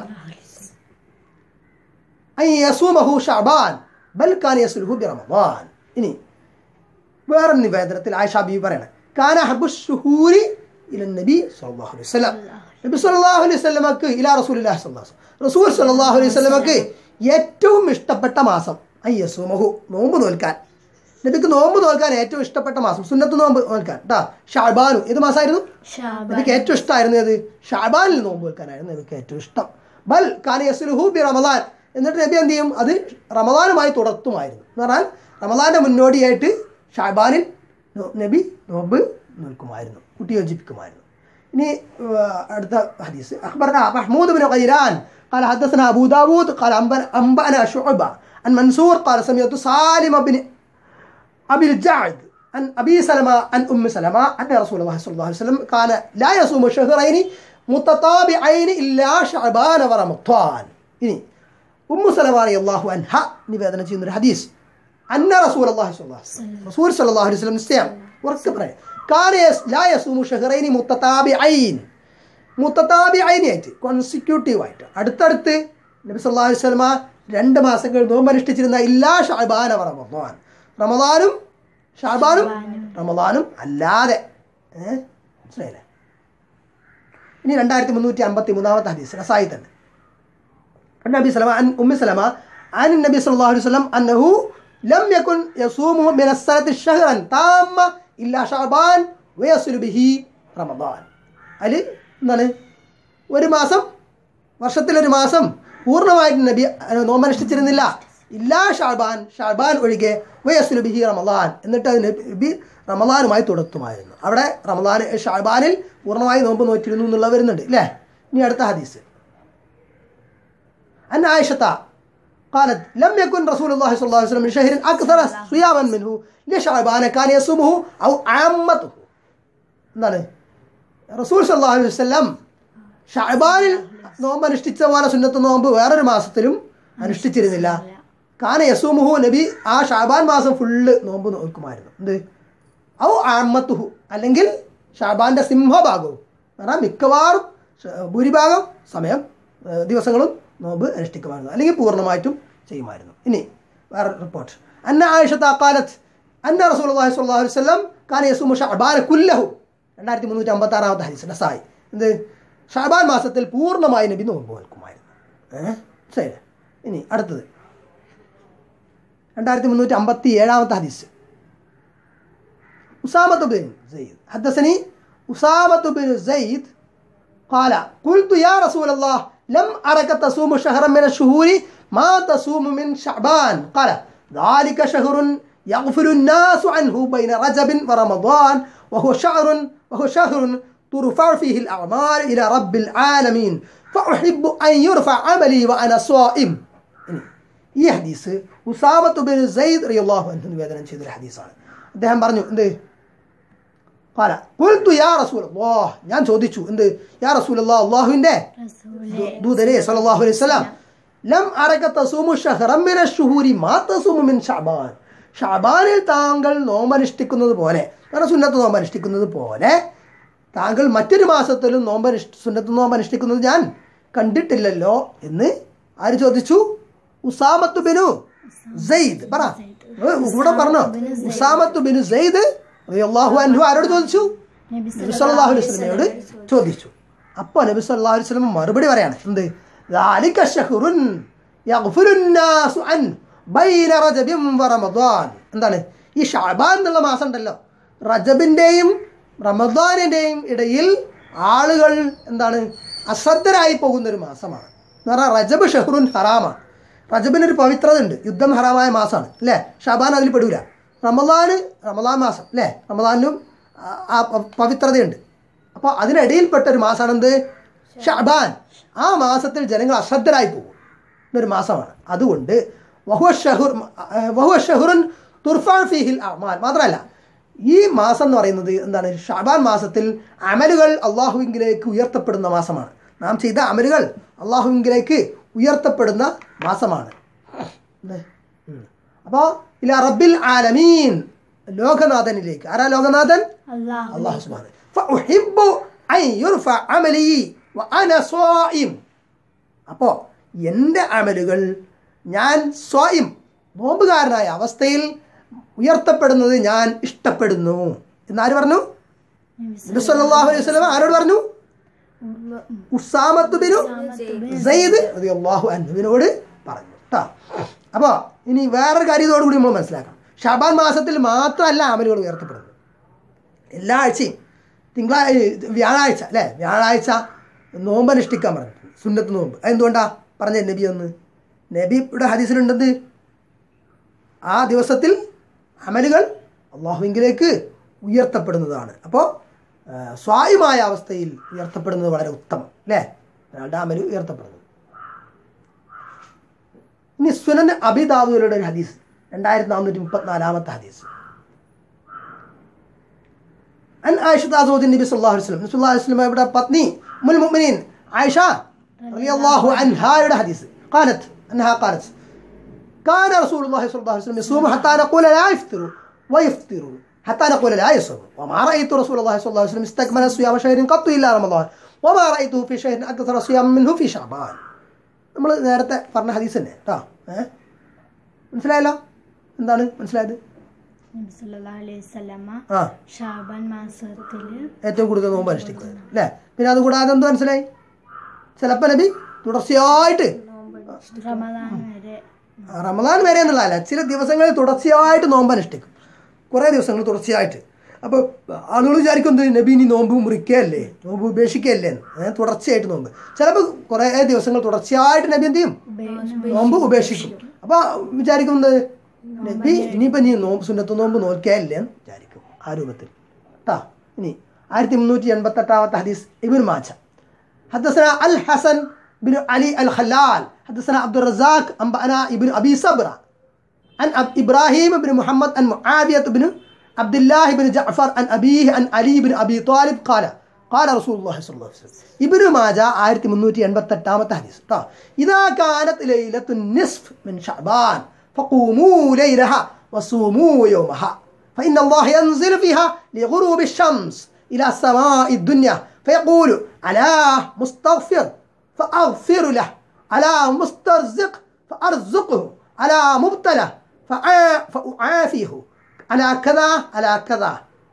أن يصومه شعبان بل كان يصله برمضان ഇനി വേറെ നിവേദനത്തിൽ ആയിഷ ബി പറയണം കാന ഹബു ഷുഹൂരി ഇല നബി സല്ലല്ലാഹു അലൈഹി വസല്ലം നബി സല്ലല്ലാഹു അലൈഹി വസല്ലമക്ക് ഇലാ റസൂലുള്ളാഹി സ്വല്ലല്ലാഹു അലൈഹി വസല്ലം റസൂൽ സല്ലല്ലാഹു അലൈഹി വസല്ലമക്ക് ഏറ്റവും ഇഷ്ടപ്പെട്ട മാസം അയ്യസുമഹു നോമ്പ് നോൽക്കാൻ നബിക്ക് നോമ്പ് നോൽക്കാൻ ഏറ്റവും ഇഷ്ടപ്പെട്ട മാസം സുന്നത്ത് നോമ്പ് നോൽക്കാൻ കേട്ടാ ഷാബാനു ഏത് മാസമായിരുന്നു ഷാബാൻ നബിക്ക് ഏറ്റവും ഇഷ്ടമായിരുന്നു ഏത് ഷാബാനിൽ നോമ്പ് വെക്കാനായിരുന്നു നബിക്ക് ഏറ്റവും ഇഷ്ടം ബൽ കാന യസ്ലുഹു ബി റമദാൻ എന്നിട്ട് നബി എന്ത് ചെയ്യും അത് റമദാനുമായി തുടർത്തുമായിരുന്നു എന്ന് പറഞ്ഞാൽ റമദാന്റെ മുന്നോടിയായിട്ട് ഷാബാനിൽ നോ- നബി നോമ്പ് നിൽക്കുമായിരുന്നു കുട്ടി യോജിപ്പിക്കുമായിരുന്നു ഇനി ആ, അടുത്ത ഹദീസ് അഖ്ബർന മഹ്മൂദ് ബിൻ ഖൈരാൻ قال حدثنا أبو داود قال أنبأ- أنبأنا شعبة عن منصور قال سمعت سالم بن أبي الجعد عن أبي سلمة عن أم سلمة أن رسول الله صلى الله عليه وسلم كان لا يصوم شهرين متتابعين إلا شعبان ورمضان ഇനി ഉമ്മു സലമ റളിയല്ലാഹു അൻഹ നിവേദനം ചെയ്യുന്ന ഒരു ഹദീസ് അന്ന റസൂൽ അല്ലാഹി സ്വല്ലല്ലാഹു അലൈഹി വസല്ലം റസൂൽ സല്ലല്ലാഹു അലൈഹി വസല്ലം നിശ്ചയം ഉറക്കെ പറയാം കാന യസ്- ലാ യസൂമു ഷഹറൈനി മുത്തതാബിഐൻ മുത്തതാബിഐനി ആയിട്ട് കോൺസിക്യൂട്ടീവ് ആയിട്ട് അടുത്തടുത്ത് നബി സല്ലല്ലാഹു അലൈഹി വസല്ലമ രണ്ട് മാസങ്ങൾ നോമ്പ് അനുഷ്ഠിച്ചിരുന്ന ഇല്ലാ ഷഅബാന വ റമദാൻ റമദാനും ഷഅബാനും റമദാനും അല്ലാതെ ഏഹ് മനസ്സിലായില്ലേ ഇനി രണ്ടായിരത്തി മുന്നൂറ്റി അമ്പത്തി മൂന്നാമത്തെ ഹദീസ് നസായി തന്നെ عن ابي سلمة عن ام سلمة عن النبي صلى الله عليه وسلم انه لم يكن يصوم من السنة شهرا تاما الا شعبان ويصل به رمضان അതിൽ എന്താണ് ഒരു മാസം വർഷത്തിലൊരു മാസം പൂർണ്ണമായിട്ട് നബി അഹ് നോമ്പനുഷ്ഠിച്ചിരുന്നില്ല ഇല്ലാ ഷാബാൻ ഷാബാൻ ഒഴികെ വയസ്സുൽ ബിഹി റമദാൻ എന്നിട്ട് അത് നബി റമദാനുമായി തുടർത്തുമായിരുന്നു അവിടെ റമദാൻ ഷാബാനിൽ പൂർണ്ണമായി നോമ്പ് നോറ്റിരുന്നു എന്നുള്ള വരുന്നുണ്ട് അല്ലേ ഇനി അടുത്ത ഹദീസ് أن عائشة قالت لم يكن رسول الله صلى الله عليه وسلم من شهر أكثر صياما منه لشعبان كان يصومه أو عامته എന്താണ് റസൂൽ സല്ലല്ലാഹു അലൈഹി വസല്ലം ഷഅബാനിൽ നോമ്പ് അനുഷ്ഠിച്ച പോലെ സുന്നത്ത് നോമ്പ് വേറൊരു മാസത്തിലും അനുഷ്ഠിച്ചിരുന്നില്ല കാന യസൂമുഹു നബി ആ ഷാബാൻ മാസം ഫുള്ള് നോമ്പ് നോക്കുമായിരുന്നു എന്ത് ഔ ആമത്തുഹു അല്ലെങ്കിൽ ഷാബാന്റെ സിംഹഭാഗവും പറഞ്ഞാൽ മിക്കവാറും ഷ- ഭൂരിഭാഗം സമയം ഏഹ്, ദിവസങ്ങളും നോമ്പ് അനുഷ്ഠിക്കുമായിരുന്നു അല്ലെങ്കിൽ പൂർണ്ണമായിട്ടും ചെയ്യുമായിരുന്നു ഇനി വേറെ റിപ്പോർട്ട് അന്ന ആയിഷത്ത കാലത്ത് അന്ന റസൂലുള്ളാഹി സ്വല്ലല്ലാഹു അലൈഹി വസല്ലം കാന യസൂമു ഷഅബാന കുല്ലഹു രണ്ടായിരത്തി മുന്നൂറ്റി അമ്പത്തി ആറാമത്തെ ഹദീസ് നസായി എന്ത് ഷാബാൻ മാസത്തിൽ പൂർണ്ണമായി നബി നോമ്പ് നോക്കുമായിരുന്നു ഏഹ് ശരി ഇനി അടുത്തത് രണ്ടായിരത്തി മുന്നൂറ്റി അമ്പത്തി ഏഴാമത്തെ ഹദീസ് أسامة بن زيد حدثني ഉസാമത്ത് ബിൻ സെയ്ദ് قال قلت يا رسول الله لم أرك تصوم شهرا من الشهور ما تصوم من شعبان قال ذلك شهر يغفل الناس عنه بين رجب ورمضان وهو شهر وهو شهر ترفع فيه الأعمال إلى رب العالمين فأحب أن يرفع عملي وأنا صائم ഈ ഹദീസ് ഉസാമത്ത് ബിൻ സെയ്ദ് റളിയല്ലാഹു അൻഹു നിവേദനം ചെയ്തൊരു ഹദീസാണ് അദ്ദേഹം പറഞ്ഞു എന്ത് قال قلت يا رسول الله ഞാൻ ചോദിച്ചു എന്ത് യാ റസൂൽ അള്ളാഹുവിൻ്റെ റസൂലെ ദൂതരെ സല്ലല്ലാഹു അലൈഹി വസല്ലം ലം അറക തസൂമു ഷഹറൻ മിന ശുഹൂരി മാ തസൂമു മിൻ ഷഅബാൻ ഷഅബാനിൽ താങ്കൾ നോമ്പനുഷ്ഠിക്കുന്നത് പോലെ കാരണം സുന്നത്ത് നോമ്പനുഷ്ഠിക്കുന്നത് പോലെ താങ്കൾ മറ്റൊരു മാസത്തിലും നോമ്പനുഷ്ഠ സുന്നത്ത് നോമ്പനുഷ്ഠിക്കുന്നത് ഞാൻ കണ്ടിട്ടില്ലല്ലോ എന്ന് ആര് ചോദിച്ചു ഉസാമത്ത് ബിനു സെയ്ദ് പറ ഏ, കൂടെ പറഞ്ഞോ ഉസാമത്ത് ബിനു സെയ്ദ് റളിയല്ലാഹു അൻഹു ആരോട് ചോദിച്ചു നബി നബി സല്ലല്ലാഹു അലൈഹി വസല്ലമയോട് ചോദിച്ചു അപ്പോൾ നബി സല്ലല്ലാഹു അലൈഹി വസല്ലം മറുപടി പറയാണ് എന്ത് ذلك شهر يغفر الناس عنه بين رجب ورمضان എന്താണ് ഈ ഷഅബാൻ എന്നുള്ള മാസം ഉണ്ടല്ലോ റജബിൻ്റെയും റമദാനിൻ്റെയും ഇടയിൽ ആളുകൾ എന്താണ് അശ്രദ്ധരായി പോകുന്ന ഒരു മാസമാണ് എന്ന് പറഞ്ഞാൽ റജബ് ഷഹ്റുൻ ഹറാമാണ് റജബിനൊരു പവിത്രത ഉണ്ട് യുദ്ധം ഹറാമായ മാസമാണ് അല്ലേ ഷാബാൻ അതിൽ പെടൂല റമദാന് റമദാൻ മാസം അല്ലേ റമദാനിലും ആ- ആ പ- പവിത്രതയുണ്ട് അപ്പോൾ അതിനിടയിൽപ്പെട്ട ഒരു മാസമാണ് എന്ത് ഷാബാൻ ആ മാസത്തിൽ ജനങ്ങൾ അശ്രദ്ധരായി പോകും എന്നൊരു മാസമാണ് അതുകൊണ്ട് വഹുവ ഷഹുർ വഹുവ ഷഹുറുൻ തുർഫാൻ ഫിഹിൽ അമാൽ മാത്രമല്ല ഈ മാസം എന്ന് പറയുന്നത് എന്താണ് ഷാബാൻ മാസത്തിൽ അമലുകൾ അള്ളാഹുവിങ്കിലേക്ക് ഉയർത്തപ്പെടുന്ന മാസമാണ് നാം ചെയ്ത അമലുകൾ അള്ളാഹുവിങ്കിലേക്ക് ഉയർത്തപ്പെടുന്ന മാസമാണ് അപ്പോൾ ഇല റബ്ബിൽ ആലമീൻ ലോകനാഥനിലേക്ക് ആരാ ലോകനാഥൻ അള്ളാഹു الله سبحانه فأحب أن يرفع عملي وأنا صائم അപ്പോൾ എൻ്റെ അമലുകൾ ഞാൻ സ്വയം നോമ്പുകാരനായ അവസ്ഥയിൽ ഉയർത്തപ്പെടുന്നത് ഞാൻ ഇഷ്ടപ്പെടുന്നു എന്നാര് പറഞ്ഞു നബി സല്ലല്ലാഹു അലൈഹി വസല്ലം ആരോട് പറഞ്ഞു ഉസാമത്ത് ബിനു സെയ്ദ് റളിയല്ലാഹു അൻഹുവിനോട് പറഞ്ഞു കേട്ടോ അപ്പോൾ ഇനി വേറൊരു കാര്യം ഇതോടുകൂടി നമ്മൾ മനസ്സിലാക്കാം ഷാബാൻ മാസത്തിൽ മാത്രമല്ല അമലുകൾ ഉയർത്തപ്പെടുന്നത് എല്ലാ ആഴ്ചയും തിങ്കളാഴ്ച വ്യാഴാഴ്ച അല്ലേ വ്യാഴാഴ്ച നോമ്പ് അനുഷ്ഠിക്കാൻ പറഞ്ഞിട്ടുണ്ട് സുന്നത്ത് നോമ്പ് അതെന്തുകൊണ്ടാ പറഞ്ഞ നബി ഒന്ന് നബിയുടെ ഹദീസിലുണ്ടെന്ത് ആ ദിവസത്തിൽ അമലുകൾ അള്ളാഹുവിങ്കിലേക്ക് ഉയർത്തപ്പെടുന്നതാണ് അപ്പോൾ സ്വായമായ അവസ്ഥയിൽ ഉയർത്തപ്പെടുന്നത് വളരെ ഉത്തമം അല്ലേ ഒരാളുടെ അമല് ഉയർത്തപ്പെടുന്നത് ഇനി സുനൻ അബിദാവുകളുടെ ഒരു ഹദീസ് രണ്ടായിരത്തി നാനൂറ്റി മുപ്പത്തിനാലാമത്തെ ഹദീസ് عن عائشة زوج النبي صلى الله عليه وسلم صلى الله عليه وسلم يبدا بطني أم المؤمنين عائشة رضي الله عنها يبدا حديث قالت أنها قالت كان رسول الله صلى الله عليه وسلم يصوم حتى نقول لا يفطر ويفطر حتى نقول لا يصوم وما رأيت رسول الله صلى الله عليه وسلم استكمل صيام شهر قط إلا رمضان وما رأيته في شهر أكثر صيام منه في شعبان നമ്മൾ നേരത്തെ പറഞ്ഞ ഹദീസ് തന്നെ കേട്ടോ ഏഹ് മനസ്സിലായല്ലോ എന്താണ് മനസ്സിലായത് നബി സല്ലല്ലാഹു അലൈഹി വസല്ലമ ആ ഷാബാൻ മാസത്തില് ഏറ്റവും കൂടുതൽ നോമ്പ് അനുഷ്ഠിക്കുന്നത് അല്ലേ പിന്നെ അതുകൂടാതെ എന്ത് മനസ്സിലായി ചിലപ്പോൾ നബി തുടർച്ചയായിട്ട് റമദാൻ വരെ റമദാൻ വരെ എന്നുള്ളതല്ല ചില ദിവസങ്ങളിൽ തുടർച്ചയായിട്ട് നോമ്പ് അനുഷ്ഠിക്കും കുറേ ദിവസങ്ങൾ തുടർച്ചയായിട്ട് അപ്പോൾ ആളുകൾ വിചാരിക്കും എന്ത് നബി ഇനി നോമ്പ് മുറിക്കുകയല്ലേ നോമ്പ് ഉപേക്ഷിക്കുകയല്ലേ എന്ന്. ഏ, തുടർച്ചയായിട്ട് നോമ്പ് ചിലപ്പോൾ കുറേ ദിവസങ്ങൾ തുടർച്ചയായിട്ട് നബി എന്ത് ചെയ്യും നോമ്പ് ഉപേക്ഷിക്കും അപ്പോൾ വിചാരിക്കുന്നത് നബി ഇനിയിപ്പോൾ നീ നോമ്പ് സുന്നത്ത് നോമ്പ് നോക്കിയാലേ എന്ന് വിചാരിക്കും ആ രൂപത്തിൽ കേട്ടോ ഇനി ആയിരത്തി മുന്നൂറ്റി എൺപത്തെട്ടാമത്തെ ഹദീസ് ഇബിൻ മാച്ച حدثنا الحسن بن علي الخلال حدثنا عبد الرزاق أنبأنا ابن أبي صبرة عن أب- إبراهيم بن محمد عن معاوية بن عبد الله بن جعفر عن أبيه عن علي بن أبي طالب قال قال رسول الله صلى الله عليه وسلم ابن ماجه آية منوتي أنبت التامة حديث طيب. إذا كانت ليلة النصف من شعبان فقوموا ليلها وصوموا يومها فإن الله ينزل فيها لغروب الشمس إلى سماء الدنيا فيقول ألا مستغفر فأغفر له ألا مسترزق فأرزقه ألا مبتلى فعا- فأعافيه على كذا على كذا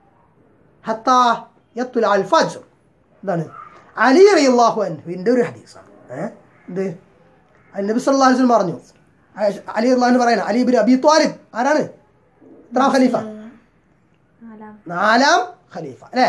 حتى يطلع الفجر എന്താണ് അലി റളിയല്ലാഹു അൻഹുവിൻ്റെ ഒരു ഹദീസാണ് ഏഹ് എന്ത് അത് നബി സല്ലല്ലാഹു അലൈഹി വസല്ലം പറഞ്ഞു ആയിഷ- അലി അള്ളാഹു പറയണം അലി ബിൻ അബി ത്വാലിബ് ആരാണ് എത്രാം ഖലീഫ നാലാം ഖലീഫ അല്ലേ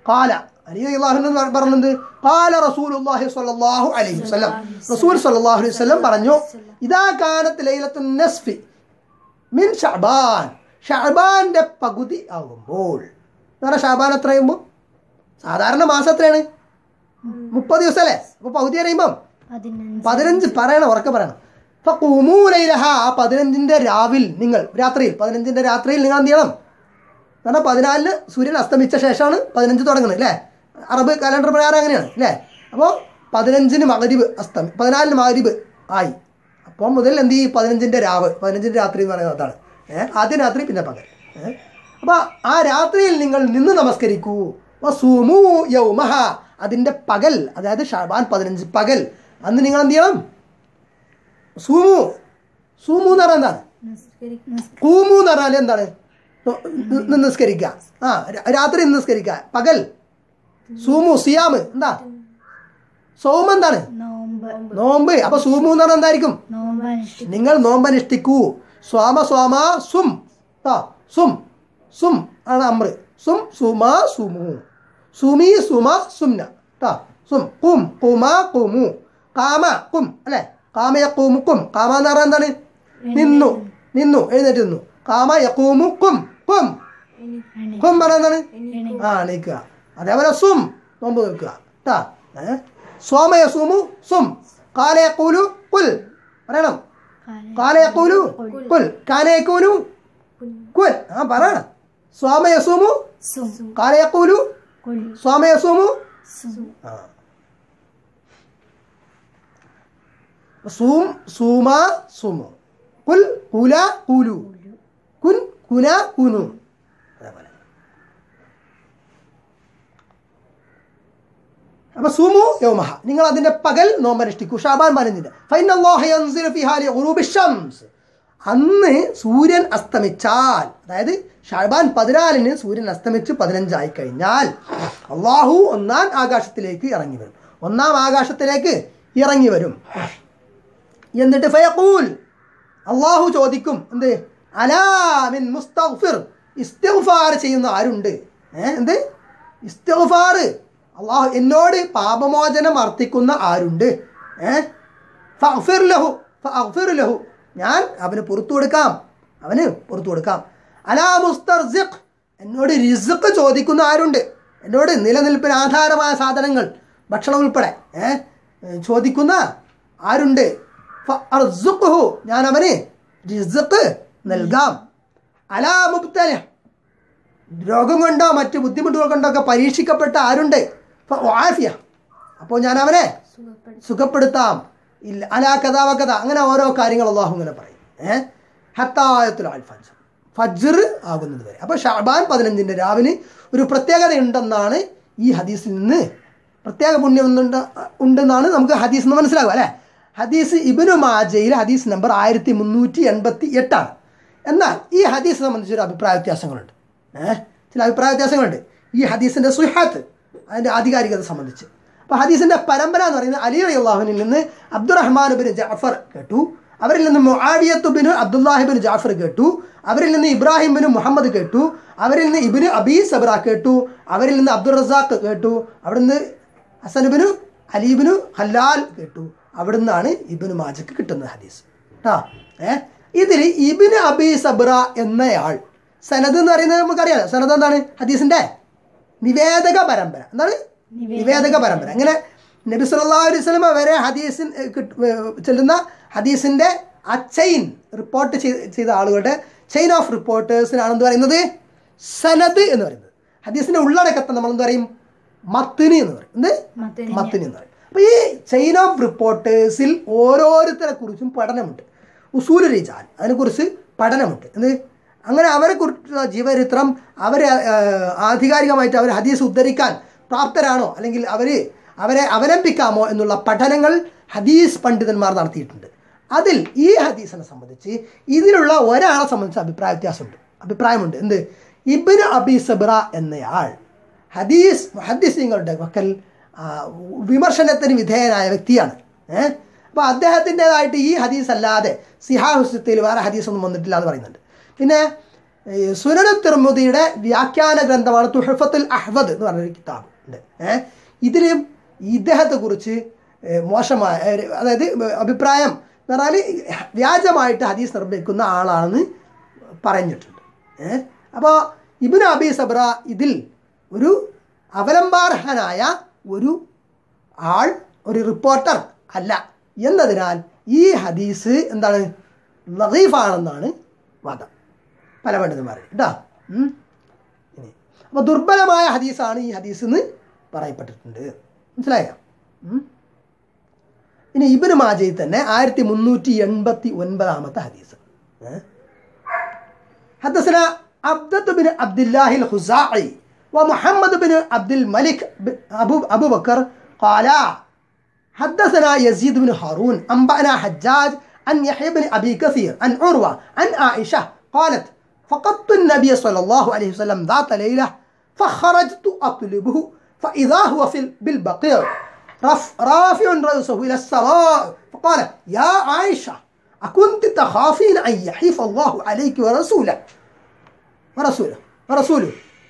കാല അലി അള്ളാഹു പറഞ്ഞത് കാല റസൂലുള്ളാഹി സ്വല്ലല്ലാഹു അലൈഹി വസല്ലം റസൂൽ സ്വല്ലല്ലാഹു അലൈഹി വസല്ലം പറഞ്ഞു ഇദാ കാനത്ത് ലൈലത്തുൻ നസ്ഫി മിൻ ഷഅബാൻ ഷഅബാന്റെ പകുതി ആകുമ്പോൾ എന്ന് പറഞ്ഞാൽ ഷഅബാൻ എത്രയുമ്പോൾ സാധാരണ മാസം എത്രയാണ് മുപ്പത് ദിവസമല്ലേ അപ്പോൾ പകുതി അറിയുമ്പം പതിനഞ്ച് പതിനഞ്ച് പറയണം ഉറക്കെ പറയണം അപ്പൊ കുമൂലൈലഹ ആ പതിനഞ്ചിന്റെ രാവിൽ നിങ്ങൾ രാത്രിയിൽ പതിനഞ്ചിന്റെ രാത്രിയിൽ നിങ്ങൾ എന്ത് ചെയ്യണം കാരണം പതിനാലിന് സൂര്യൻ അസ്തമിച്ച ശേഷമാണ് പതിനഞ്ച് തുടങ്ങുന്നത് അല്ലേ അറബ് കലണ്ടർ പ്രകാരം അങ്ങനെയാണ് അല്ലേ അപ്പോൾ പതിനഞ്ചിന് മകരിബ് അസ്തമി പതിനാലിന് മകരിബ് ആയി അപ്പോൾ മുതൽ എന്ത് ചെയ്യും പതിനഞ്ചിൻ്റെ രാവ് പതിനഞ്ചിൻ്റെ രാത്രി എന്ന് പറയുന്നത് അതാണ് ഏഹ് ആദ്യ രാത്രി പിന്നെ പകൽ ഏഹ് അപ്പോൾ ആ രാത്രിയിൽ നിങ്ങൾ നിന്ന് നമസ്കരിക്കൂ വസൂമു യൗമഹ അതിൻ്റെ പകൽ അതായത് ഷാബാൻ പതിനഞ്ച് പകൽ അന്ന് നിങ്ങൾ എന്ത് ചെയ്യണം സൂമു സൂമു എന്ന് പറഞ്ഞാൽ എന്താണ് കൂമു എന്ന് പറഞ്ഞാൽ എന്താണ് ന- ന- നിസ്കരിക്കുക ആ ര- രാത്രി നിസ്കരിക്കുക പകൽ സൂമു സിയാമ് എന്താ സോമ എന്താണ് നോമ്പ് നോമ്പ് അപ്പൊ സൂമു എന്ന് പറഞ്ഞാൽ എന്തായിരിക്കും നോമ്പ് അനുഷ്ഠിക്കും നിങ്ങൾ നോമ്പനുഷ്ഠിക്കൂ സ്വാമ സ്വാമ സും ആ സും സും ആണ് അമ്ര സും സുമ സുമു സുമി സുമ സുംന ട്ടാ സും കും കുമ കുമു കാമ കും അല്ലെ കാമ യക്കൂമു കും കാമ എന്ന് പറഞ്ഞാൽ എന്താണ് നിന്നു നിന്നു എഴുന്നേറ്റ് നിന്നു കാമ യക്കൂമു കും കും എണി കും പറഞ്ഞാൽ എന്താണ് എണി ആ എണീക്കുക അതേപോലെ സും നോമ്പ് നിൽക്കുക ട്ടാ ഏ സോമയ സുമു സും കാലയ കൂലു കുൽ പറയണം കാല കാല യഖൂലു കുൽ കാന യഖൂലു കുൽ ആ പറ സ്വാമ യസൂമു സും കാല യഖൂലു കുൽ സ്വാമ യസൂമു സും ആ സൂം സൂമ സുമു കുൽ കുല കുലു കുൻ കുന കുനു അതേപോലെ അപ്പൊ സുമു യൗമഹ നിങ്ങൾ അതിന്റെ പകൽ നോമ്പനുഷ്ഠിക്കൂ ഷാബാൻ പതിനഞ്ചിന്റെ ഫൈനല്ലാഹ യൻസിലു ഫിഹാ ലിഗുറൂബി ശംസ് അന്ന് സൂര്യൻ അസ്തമിച്ചാൽ അതായത് ഷാബാൻ പതിനാലിന് സൂര്യൻ അസ്തമിച്ച് പതിനഞ്ചായി കഴിഞ്ഞാൽ അള്ളാഹു ഒന്നാം ആകാശത്തിലേക്ക് ഇറങ്ങി വരും ഒന്നാം ആകാശത്തിലേക്ക് ഇറങ്ങി വരും എന്നിട്ട് ഫയഖൂൽ അള്ളാഹു ചോദിക്കും എന്ത് അലാമിൻ മുസ്തഗ്ഫിർ ഇസ്തിഗ്ഫാർ ചെയ്യുന്ന ആരുണ്ട് ഏ എന്ത് ഇസ്തിഗ്ഫാർ അള്ളാഹു എന്നോട് പാപമോചനം അർത്ഥിക്കുന്ന ആരുണ്ട് ഏ ഫഗ്ഫിർ ലഹു ഫഗ്ഫിർ ലഹു ഞാൻ അവന് പുറത്തു കൊടുക്കാം അവന് പുറത്തു കൊടുക്കാം അലാ മുസ്തർസിഖ് എന്നോട് റിസ്ഖ് ചോദിക്കുന്ന ആരുണ്ട് എന്നോട് നിലനിൽപ്പിന് ആധാരമായ സാധനങ്ങൾ ഭക്ഷണം ഉൾപ്പെടെ ഏ ചോദിക്കുന്ന ആരുണ്ട് ഫഅർസുഖ്ഹു. ഞാൻ അവന് റിസ്ഖ് നൽകാം അലാ മുബ്തല രോഗം കൊണ്ടോ മറ്റു ബുദ്ധിമുട്ടുകൾ കൊണ്ടോ ഒക്കെ പരീക്ഷിക്കപ്പെട്ട ആരുണ്ട് ഫആഫിയ അപ്പോൾ ഞാൻ അവനെ സുഖപ്പെടുത്താം ഇല്ല അലാ കഥ വകഥ അങ്ങനെ ഓരോ കാര്യങ്ങൾ അള്ളാഹു ഇങ്ങനെ പറയും ഏഹ് ഹത്തായത്തുൽ അൽ ഫജ്ർ ഫജ്ർ ആകുന്നത് വരെ അപ്പോൾ ഷാബാൻ പതിനഞ്ചിൻ്റെ രാവിന് ഒരു പ്രത്യേകത ഉണ്ടെന്നാണ് ഈ ഹദീസിൽ നിന്ന് പ്രത്യേക പുണ്യം ഉണ്ടുണ്ട് ഉണ്ടെന്നാണ് നമുക്ക് ഹദീസ് നിന്ന് മനസ്സിലാവുക അല്ലേ ഹദീസ് ഇബിനു മാജയിൽ ഹദീസ് നമ്പർ ആയിരത്തി മുന്നൂറ്റി എൺപത്തി എട്ടാണ് എന്നാൽ ഈ ഹദീസ് സംബന്ധിച്ചൊരു അഭിപ്രായ വ്യത്യാസങ്ങളുണ്ട് ഏഹ് ചില അഭിപ്രായ വ്യത്യാസങ്ങളുണ്ട് ഈ ഹദീസിൻ്റെ സുഹാത്ത് അതിൻ്റെ ആധികാരികത സംബന്ധിച്ച് അപ്പോൾ ഹദീസിൻ്റെ പരമ്പര എന്ന് പറയുന്നത് അലി അലി അള്ളാഹുവിനിൽ നിന്ന് അബ്ദുറഹ്മാൻ ബിൻ ജാഫർ കേട്ടു അവരിൽ നിന്ന് മുആവിയത്ത് ബിൻ അബ്ദുല്ലാഹി ബിൻ ജാഫർ കേട്ടു അവരിൽ നിന്ന് ഇബ്രാഹിം ബിൻ മുഹമ്മദ് കേട്ടു അവരിൽ നിന്ന് ഇബിന് അബീ സബ്ര കേട്ടു അവരിൽ നിന്ന് അബ്ദുൾ റസാഖ് കേട്ടു അവിടുന്ന് ഹസനുബിനു അലീബിനു ഹല്ലാൽ കേട്ടു അവിടുന്നാണ് ഇബിന് മാജക്ക് കിട്ടുന്നത് ഹദീസ് കേട്ടോ ഏ ഇതിൽ ഇബിന് അബി സബ്ര എന്നയാൾ സനദ് എന്ന് പറയുന്നത് നമുക്കറിയാലോ സനദ് എന്താണ് ഹദീസിന്റെ നിവേദക പരമ്പര എന്താണ് നിവേദക പരമ്പര അങ്ങനെ നബി സല്ലല്ലാഹു അലൈഹി വസല്ലം വരെ ഹദീസിൻ ഏ, കിട്ട്- ഏ, ചെല്ലുന്ന ഹദീസിന്റെ ആ ചെയിൻ റിപ്പോർട്ട് ചെയ്ത ആളുകളുടെ ചെയിൻ ഓഫ് റിപ്പോർട്ടേഴ്സിനാണ് എന്ത് പറയുന്നത് സനദ് എന്ന് പറയുന്നത് ഹദീസിന്റെ ഉള്ളടക്കത്തെ നമ്മൾ എന്ത് പറയും മത്തിനി എന്ന് പറയും എന്ത് മത്തിനി എന്ന് പറയും അപ്പൊ ഈ ചെയിൻ ഓഫ് റിപ്പോർട്ടേഴ്സിൽ ഓരോരുത്തരെ കുറിച്ചും പഠനമുണ്ട് ഉസൂൽ റിജാൽ അതിനെക്കുറിച്ച് പഠനമുണ്ട് എന്ത് അങ്ങനെ അവരെ കുറിച്ചുള്ള ജീവചരിത്രം അവരെ ആ, ആധികാരികമായിട്ട് അവർ ഹദീസ് ഉദ്ധരിക്കാൻ പ്രാപ്തരാണോ അല്ലെങ്കിൽ അവർ അവരെ അവലംബിക്കാമോ എന്നുള്ള പഠനങ്ങൾ ഹദീസ് പണ്ഡിതന്മാർ നടത്തിയിട്ടുണ്ട് അതിൽ ഈ ഹദീസിനെ സംബന്ധിച്ച് ഇതിലുള്ള ഒരാളെ സംബന്ധിച്ച് അഭിപ്രായ വ്യത്യാസമുണ്ട് അഭിപ്രായമുണ്ട് എന്ത് ഇബിന് അബി സബ്ര എന്നയാൾ ഹദീസ് മുഹദ്ദിസീങ്ങളുടെ വക്കൽ ആ, വിമർശനത്തിന് വിധേയനായ വ്യക്തിയാണ് ഏഹ് അപ്പോൾ അദ്ദേഹത്തിൻ്റെതായിട്ട് ഈ ഹദീസ് അല്ലാതെ സിഹാഹുസ്യത്തിൽ വേറെ ഹദീസ് ഒന്നും വന്നിട്ടില്ല എന്ന് പറയുന്നുണ്ട് പിന്നെ സുനന തിർമുദിയുടെ വ്യാഖ്യാന ഗ്രന്ഥമാണ് തുഹഫത്തുൽ അഹ്വദ് എന്ന് പറഞ്ഞൊരു കിതാബ് ഉണ്ട് ഏഹ് ഇതിൽ ഇദ്ദേഹത്തെക്കുറിച്ച് ഏഹ് മോശമായ ഏഹ് അതായത് അഭിപ്രായം എന്ന് പറഞ്ഞാൽ വ്യാജമായിട്ട് ഹദീസ് നിർമ്മിക്കുന്ന ആളാണെന്ന് പറഞ്ഞിട്ടുണ്ട് ഏഹ് അപ്പോൾ ഇബിൻ അബി സബ്ര ഇതിൽ ഒരു അവലംബാർഹനായ ഒരു ആൾ ഒരു റിപ്പോർട്ടർ അല്ല എന്നതിനാൽ ഈ ഹദീസ് എന്താണ് ലഹീഫാണെന്നാണ് വാദം പല പണ്ഡിതന്മാർ കേട്ടോ ഉം. ഇനി അപ്പോൾ ദുർബലമായ ഹദീസാണ് ഈ ഹദീസ് എന്ന് പറയപ്പെട്ടിട്ടുണ്ട് മനസ്സിലായോ ഉം. ഇനി ഇബിന് മാജയിൽ തന്നെ ആയിരത്തി മുന്നൂറ്റി എൺപത്തി ഒൻപതാമത്തെ ഹദീസ് ഏ? حدثنا عبدة بن عبد الله الخزاعي ومحمد بن عبد الملك ب- أبو, أبو بكر قالا حدثنا يزيد بن هارون أنبأنا حجاج عن يحيى بن أبي كثير عن عروة عن عائشة قالت فقدت النبي صلى الله عليه وسلم ذات ليلة فخرجت أطلبه فإذا هو في ال- بالبقيع رف رافع رأسه إلى السماء فقال يا عائشة أكنت تخافين أن يحيف الله عليك ورسوله ورسوله ورسوله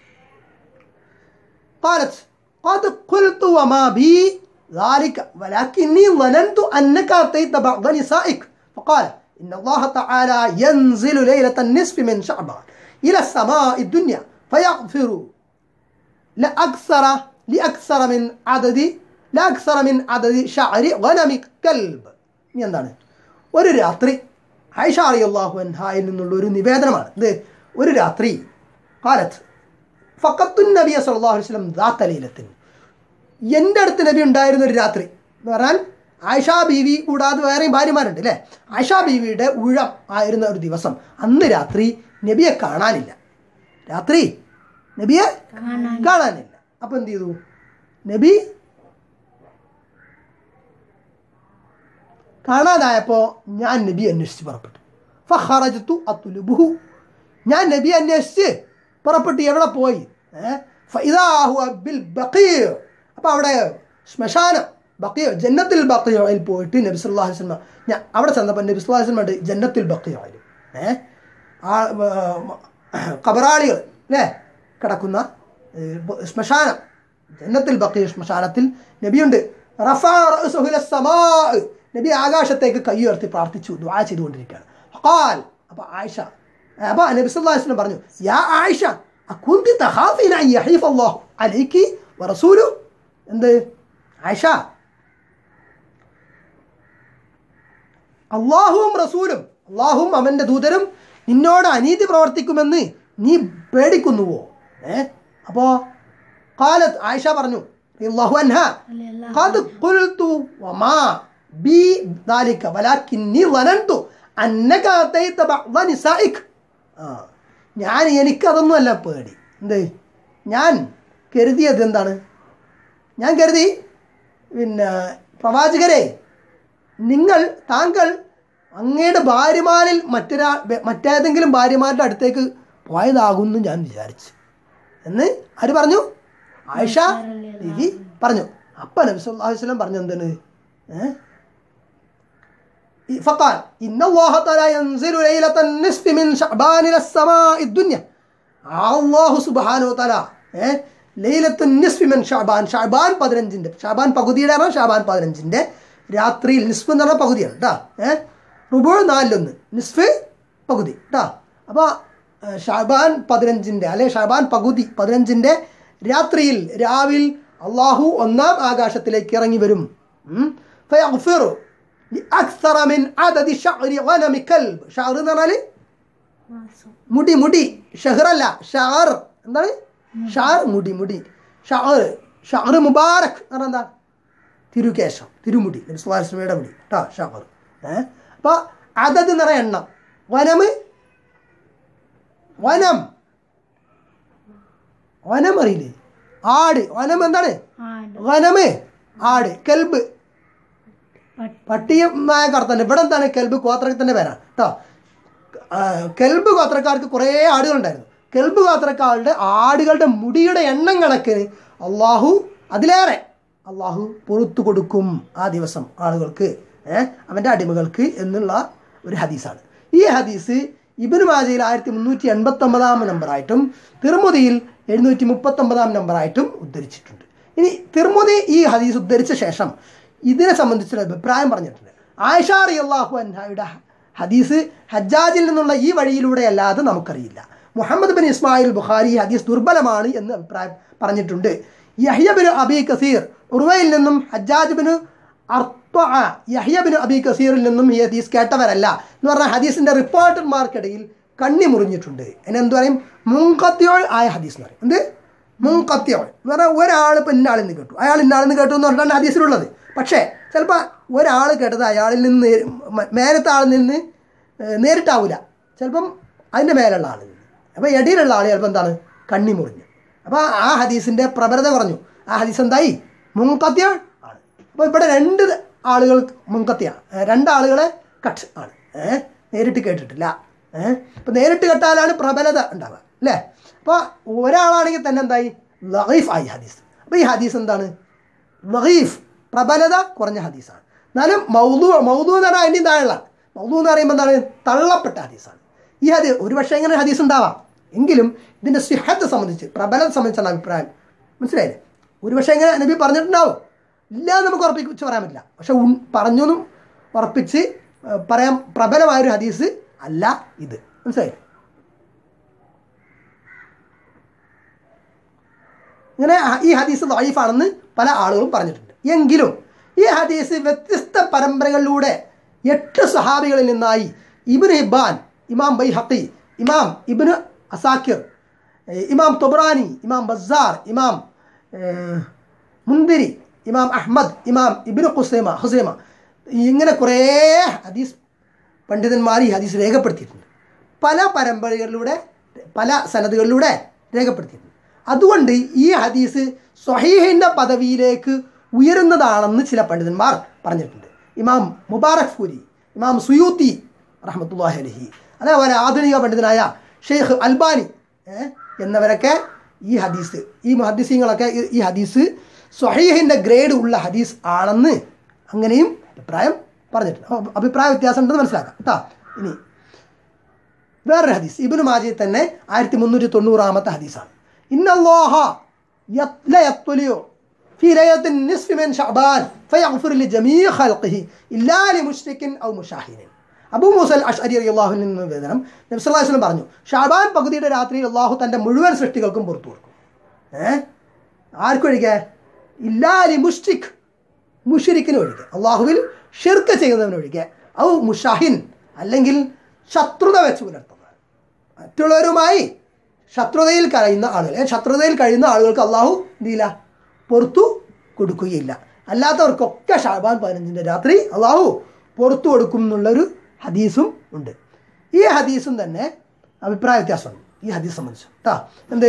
قالت قد قلت وما بي ذلك ولكني ظننت أنك أتيت بعض نسائك فقال إن الله تعالى ينزل ليلة النصف من شعبان إلى السماء الدنيا فيغفر لأكثر لأكثر من عدد لأكثر من عدد شعر غنم كلب ഇനി എന്താണ് ഒരു രാത്രി ആയിഷ അറിയാഹു അൻഹായിൽ നിന്നുള്ള ഒരു നിവേദനമാണ് ഇത് ഒരു രാത്രി കാലത്ത് ഫക്കത്തുൻ നബിയ സല്ലല്ലാഹു അലൈഹി വസല്ലം ദാത്തലീലത്തിന് എൻ്റെ അടുത്ത് നബി ഉണ്ടായിരുന്ന ഒരു രാത്രി എന്ന് പറഞ്ഞാൽ ആയിഷ ബീവി കൂടാതെ വേറെയും ഭാര്യമാരുണ്ട് അല്ലേ ആയിഷ ബീവിയുടെ ഉഴം ആയിരുന്ന ഒരു ദിവസം അന്ന് രാത്രി നബിയെ കാണാനില്ല രാത്രി നബിയെ കാണാനില്ല അപ്പം എന്ത് ചെയ്തു നബി കാണാതായപ്പോൾ ഞാൻ നബി അന്വേഷിച്ച് പുറപ്പെട്ടു ഫഹറജത്തു അത്തുലുബുഹു ഞാൻ നബി അന്വേഷിച്ച് പുറപ്പെട്ടു എവിടെ പോയി ഏഹ് ഫഇദാഹു ബിൽ ബഖീർ അപ്പോൾ അവിടെ ശ്മശാനം ബഖീർ ജന്നത്തിൽ ബഖീറിൽ പോയിട്ട് നബി സല്ലല്ലാഹു അലൈഹി വസല്ലം ഞാൻ അവിടെ ചെന്നപ്പോൾ നബി സല്ലല്ലാഹു അലൈഹി വസല്ലം ജന്നത്തിൽ ബഖീറിൽ ഏഹ് ആ കബറാളികൾ അല്ലേ കിടക്കുന്ന ഏഹ്, ശ്മശാനം ജന്നത്തിൽ ബഖീർ ശ്മശാനത്തിൽ നബിയുണ്ട് റഫാ റഅ്സഹു ഇല സമാ നബി ആകാശത്തേക്ക് കൈ ഉയർത്തി പ്രാർത്ഥിച്ചു ദുആ ചെയ്തുകൊണ്ടിരിക്കുകയാണ് ഖാൽ അപ്പോൾ ആയിഷ അപ്പോൾ നബി സല്ലല്ലാഹു അലൈഹി വസല്ലം പറഞ്ഞു യാ ആയിഷ അകുന്തി തഖാഫീന അൻ യഹീഫ അല്ലാഹു അലൈക്കി വറസൂലു എന്ത് ആയിഷ അള്ളാഹുവും റസൂലും അള്ളാഹുവും അവൻ്റെ ദൂതരും നിന്നോട് അനീതി പ്രവർത്തിക്കുമെന്ന് നീ പേടിക്കുന്നുവോ ഏ അപ്പോൾ കാലത്ത് ആയിഷ പറഞ്ഞു അള്ളാഹു അൻഹ قد قلت وما بي ذلك ولكني ظننت أنك أتيت بعض نسائك ആ ഞാൻ എനിക്കതൊന്നുമല്ല പേടി എന്ത് ഞാൻ കരുതിയത് എന്താണ് ഞാൻ കരുതി പിന്നെ പ്രവാചകരെ നിങ്ങൾ താങ്കൾ അങ്ങയുടെ ഭാര്യമാരിൽ മറ്റൊരാ മറ്റേതെങ്കിലും ഭാര്യമാരുടെ അടുത്തേക്ക് പോയതാകുമെന്ന് ഞാൻ വിചാരിച്ചു എന്ന് ആര് പറഞ്ഞു ആയിഷ ബീവി പറഞ്ഞു അപ്പ നബി സല്ലല്ലാഹു അലൈഹി വസല്ലം പറഞ്ഞു എന്താണ് ഏ? ഈ فقال إن الله تعالى ينزل ليلة النصف من شعبان إلى السماء الدنيا അള്ളാഹു സുബ്ഹാനഹു വതആല ഏ ലൈലത്തുൻ നിസ്ഫി മിൻ ഷഅബാൻ ഷഅബാൻ പതിനഞ്ചിൻ്റെ ഷഅബാൻ പകുതിയുടെ ആണ് ഷഅബാൻ പതിനഞ്ചിൻ്റെ രാത്രിയിൽ നിസ്ഫ് എന്ന് പറഞ്ഞാൽ പകുതിയാണ് കേട്ടോ ഏഹ് റുബോൾ നാലിലൊന്ന് നിസ്ഫ് പകുതി കേട്ടോ അപ്പോൾ ഷാബാൻ പതിനഞ്ചിൻ്റെ അല്ലെ ഷാബാൻ പകുതി പതിനഞ്ചിൻ്റെ രാത്രിയിൽ രാവിൽ അള്ളാഹു ഒന്നാം ആകാശത്തിലേക്ക് ഇറങ്ങി വരും ഉം. ഫയഗ്ഫിറു ലിഅക്സറ മിൻ അദദി ശഅരി ഗനമി കൽബ് ഷഅർ എന്ന് പറഞ്ഞാൽ മുടി മുടി ഷഹറല്ല ഷാർ എന്താണ് ഷാർ മുടി മുടി ഷാർ ഷാർ മുബാറക് എന്ന് പറഞ്ഞാൽ എന്താ തിരുകേശം തിരുമുടി സ്വാസ്മയുടെ മുടി കേട്ടോ ഷാർ ഏഹ് അപ്പോൾ അതത് എന്ന് പറയുന്ന എണ്ണം വനമ് വനം വനം അറിയില്ലേ ആട് വനം എന്താണ് ആട് വനമ് ആട് കെൽബ് പട്ടി പട്ടിയമായ കറുത്തന്നെ ഇവിടെ എന്താണ് കെൽബ് ഗോത്രത്തിൻ്റെ പേരാണ് കേട്ടോ കെൽബ് ഗോത്രക്കാർക്ക് കുറേ ആടുകളുണ്ടായിരുന്നു കെൽബ് ഗോത്രക്കാരുടെ ആടുകളുടെ മുടിയുടെ എണ്ണം കണക്കിന് അള്ളാഹു അതിലേറെ അള്ളാഹു പുറത്തു കൊടുക്കും ആ ദിവസം ആളുകൾക്ക് ഏഹ് അവൻ്റെ അടിമകൾക്ക് എന്നുള്ള ഒരു ഹദീസാണ് ഈ ഹദീസ് ഇബിന് മാജയിൽ ആയിരത്തി മുന്നൂറ്റി എൺപത്തി ഒമ്പതാം നമ്പറായിട്ടും തിർമുദിയിൽ എഴുന്നൂറ്റി മുപ്പത്തൊമ്പതാം നമ്പറായിട്ടും ഉദ്ധരിച്ചിട്ടുണ്ട് ഇനി തിർമുദി ഈ ഹദീസ് ഉദ്ധരിച്ച ശേഷം ഇതിനെ സംബന്ധിച്ചൊരു അഭിപ്രായം പറഞ്ഞിട്ടുണ്ട് ആയിഷ അള്ളാഹു അൻഹയുടെ ഹദീസ് ഹജ്ജാജിൽ നിന്നുള്ള ഈ വഴിയിലൂടെ അല്ലാതെ നമുക്കറിയില്ല മുഹമ്മദ് ബിൻ ഇസ്മായിൽ ബുഖാരി ഈ ഹദീസ് ദുർബലമാണ് എന്ന് അഭിപ്രായം പറഞ്ഞിട്ടുണ്ട് യഹ്യ ബിൻ അബി കസീർ ഉർവയിൽ നിന്നും ഹജ്ജാജ് ബിൻ അർത്ത യഹ്യ ബിൻ അബി കസീറിൽ നിന്നും ഈ ഹദീസ് കേട്ടവരല്ല എന്ന് പറഞ്ഞാൽ ഹദീസിന്റെ റിപ്പോർട്ടർമാർക്കിടയിൽ കണ്ണി മുറിഞ്ഞിട്ടുണ്ട് എന്നെ എന്ത് പറയും മുങ്കത്തിയോൾ ആയ ഹദീസ് എന്ന് പറയും എന്ത് മുങ്കത്തിയോൾ എന്ന് പറഞ്ഞാൽ ഒരാൾ ഇപ്പം ഇന്നാളിൽ നിന്ന് കേട്ടു അയാൾ ഇന്നാളിൽ നിന്ന് കേട്ടു എന്ന് പറഞ്ഞാണ് ഹദീസിലുള്ളത് പക്ഷേ ചിലപ്പോൾ ഒരാൾ കേട്ടത് അയാളിൽ നിന്ന് നേരി- മ- മേലത്തെ ആളിൽ നിന്ന് ഏഹ്, നേരിട്ടാവില്ല ചിലപ്പം അതിൻ്റെ മേലുള്ള ആളിൽ നിന്ന് അപ്പോൾ ഇടയിലുള്ള ആൾ ചിലപ്പോൾ എന്താണ് കണ്ണി മുറിഞ്ഞു അപ്പോൾ ആ ഹദീസിൻ്റെ പ്രബലത കുറഞ്ഞു ആ ഹദീസ് എന്തായി മുങ്കത്യ ആണ് അപ്പോൾ ഇവിടെ രണ്ട് ആളുകൾ മുങ്കത്യാണ് രണ്ടാളുകളെ കട്ട് ആണ് ഏഹ് നേരിട്ട് കേട്ടിട്ടില്ല ഏഹ് അപ്പോൾ നേരിട്ട് കേട്ടാലാണ് പ്രബലത ഉണ്ടാവുക അല്ലേ അപ്പോൾ ഒരാളാണെങ്കിൽ തന്നെ എന്തായി ലഹീഫ് ആയി ഹദീസ് അപ്പോൾ ഈ ഹദീസ് എന്താണ് ലഹീഫ് പ്രബലത കുറഞ്ഞ ഹദീസാണ് എന്നാലും മൗദു മൗദു എന്ന് പറഞ്ഞാൽ അതിൻ്റെ താഴെയുള്ള മൗദു എന്ന് പറയുമ്പോൾ എന്താണ് തള്ളപ്പെട്ട ഹദീസാണ് ഈ ഹദീസ് ഒരു പക്ഷേ ഇങ്ങനെ ഹദീസ് ഉണ്ടാവാം എങ്കിലും ഇതിൻ്റെ സിഹത്തെ സംബന്ധിച്ച് പ്രബലത സംബന്ധിച്ചുള്ള അഭിപ്രായം മനസ്സിലായില്ലേ ഒരു പക്ഷേ ഇങ്ങനെ നബി പറഞ്ഞിട്ടുണ്ടാവും ഇല്ല എന്ന് നമുക്ക് ഉറപ്പിച്ച് പറയാൻ പറ്റില്ല പക്ഷെ ഉൺ പറഞ്ഞൊന്നും ഉറപ്പിച്ച് ഏഹ്, പറയാൻ പ്രബലമായൊരു ഹദീസ് അല്ല ഇത് മനസ്സിലായില്ലേ ഇങ്ങനെ ഹ- ഈ ഹദീസ് വൈഫാണെന്ന് പല ആളുകളും പറഞ്ഞിട്ടുണ്ട് എങ്കിലും ഈ ഹദീസ് വ്യത്യസ്ത പരമ്പരകളിലൂടെ എട്ട് സഹാബികളിൽ നിന്നായി ഇബിന് ഹിബാൻ ഇമാം ബൈ ഹക്കി ഇമാം ഇബിന് അസാക്കിർ ഏഹ് ഇമാം തൊബ്രാനി ഇമാം ബസാർ ഇമാം ഏഹ്, മുന്തിരി ഇമാം അഹ്മദ് ഇമാം ഇബിന് ഹുസൈമ ഹുസൈമ ഇങ്ങനെ കുറേ ഹദീസ് പണ്ഡിതന്മാർ ഈ ഹദീസ് രേഖപ്പെടുത്തിയിട്ടുണ്ട് പല പരമ്പരകളിലൂടെ പല സനതുകളിലൂടെ രേഖപ്പെടുത്തിയിട്ടുണ്ട് അതുകൊണ്ട് ഈ ഹദീസ് സ്വഹീഹിൻ്റെ പദവിയിലേക്ക് ഉയരുന്നതാണെന്ന് ചില പണ്ഡിതന്മാർ പറഞ്ഞിട്ടുണ്ട് ഇമാം മുബാറക് ഫൂരി ഇമാം സുയൂത്തി റഹ്മത്തുല്ലാഹി അലഹി അതേപോലെ ആധുനിക പണ്ഡിതനായ ഷെയ്ഖ് അൽബാനി ഏ, എന്നവരൊക്കെ ഈ ഹദീസ് ഈ മുഹദ്ദീസീങ്ങളൊക്കെ ഈ- ഈ ഹദീസ് സ്വഹീഹിൻ്റെ ഗ്രേഡ് ഉള്ള ഹദീസ് ആണെന്ന് അങ്ങനെയും അഭിപ്രായം പറഞ്ഞിട്ടുണ്ട് അപ്പോൾ അഭിപ്രായ വ്യത്യാസം ഉണ്ടെന്ന് മനസ്സിലാക്കാം കേട്ടോ ഇനി വേറൊരു ഹദീസ് ഇബിന് മാജിയിൽ തന്നെ ആയിരത്തി മുന്നൂറ്റി തൊണ്ണൂറാമത്തെ ഹദീസാണ് ഇന്നല്ലാഹ യത്ല യത്വലിയോ في ليلة النصف من شعبان فيغفر لجميع خلقه إلا لمشرك أو مشاهد അബൂ മൂസൽ അഷ്അരി അള്ളാഹുവിൽ നിന്ന് നിവേദനം നബി സല്ലല്ലാഹു അലൈഹി വസല്ലം പറഞ്ഞു ഷാബാൻ പകുതിയുടെ രാത്രിയിൽ അള്ളാഹു തൻ്റെ മുഴുവൻ സൃഷ്ടികൾക്കും പുറത്തു കൊടുക്കും ഏ ആർക്കൊഴികെ ഇല്ലാലി മുഷ്രിഖ് മുഷിരിക്കിന് ഒഴികെ അള്ളാഹുവിൽ ഷിർക്ക് ചെയ്യുന്നവനൊഴികെ ഔ മുഷാഹിൻ അല്ലെങ്കിൽ ശത്രുത വെച്ച് പുലർത്തുന്നത് മറ്റുള്ളവരുമായി ശത്രുതയിൽ കഴിയുന്ന ആളുകൾ ഏ, ശത്രുതയിൽ കഴിയുന്ന ആളുകൾക്ക് അള്ളാഹു എന്തില്ല പുറത്തു കൊടുക്കുകയില്ല അല്ലാത്തവർക്കൊക്കെ ഷാബാൻ പതിനഞ്ചിൻ്റെ രാത്രി അള്ളാഹു പുറത്തു കൊടുക്കും എന്നുള്ളൊരു ഹദീസും ഉണ്ട് ഈ ഹദീസും തന്നെ അഭിപ്രായ വ്യത്യാസമുണ്ട് ഈ ഹദീസ് സംബന്ധിച്ച് കേട്ടോ എന്ത്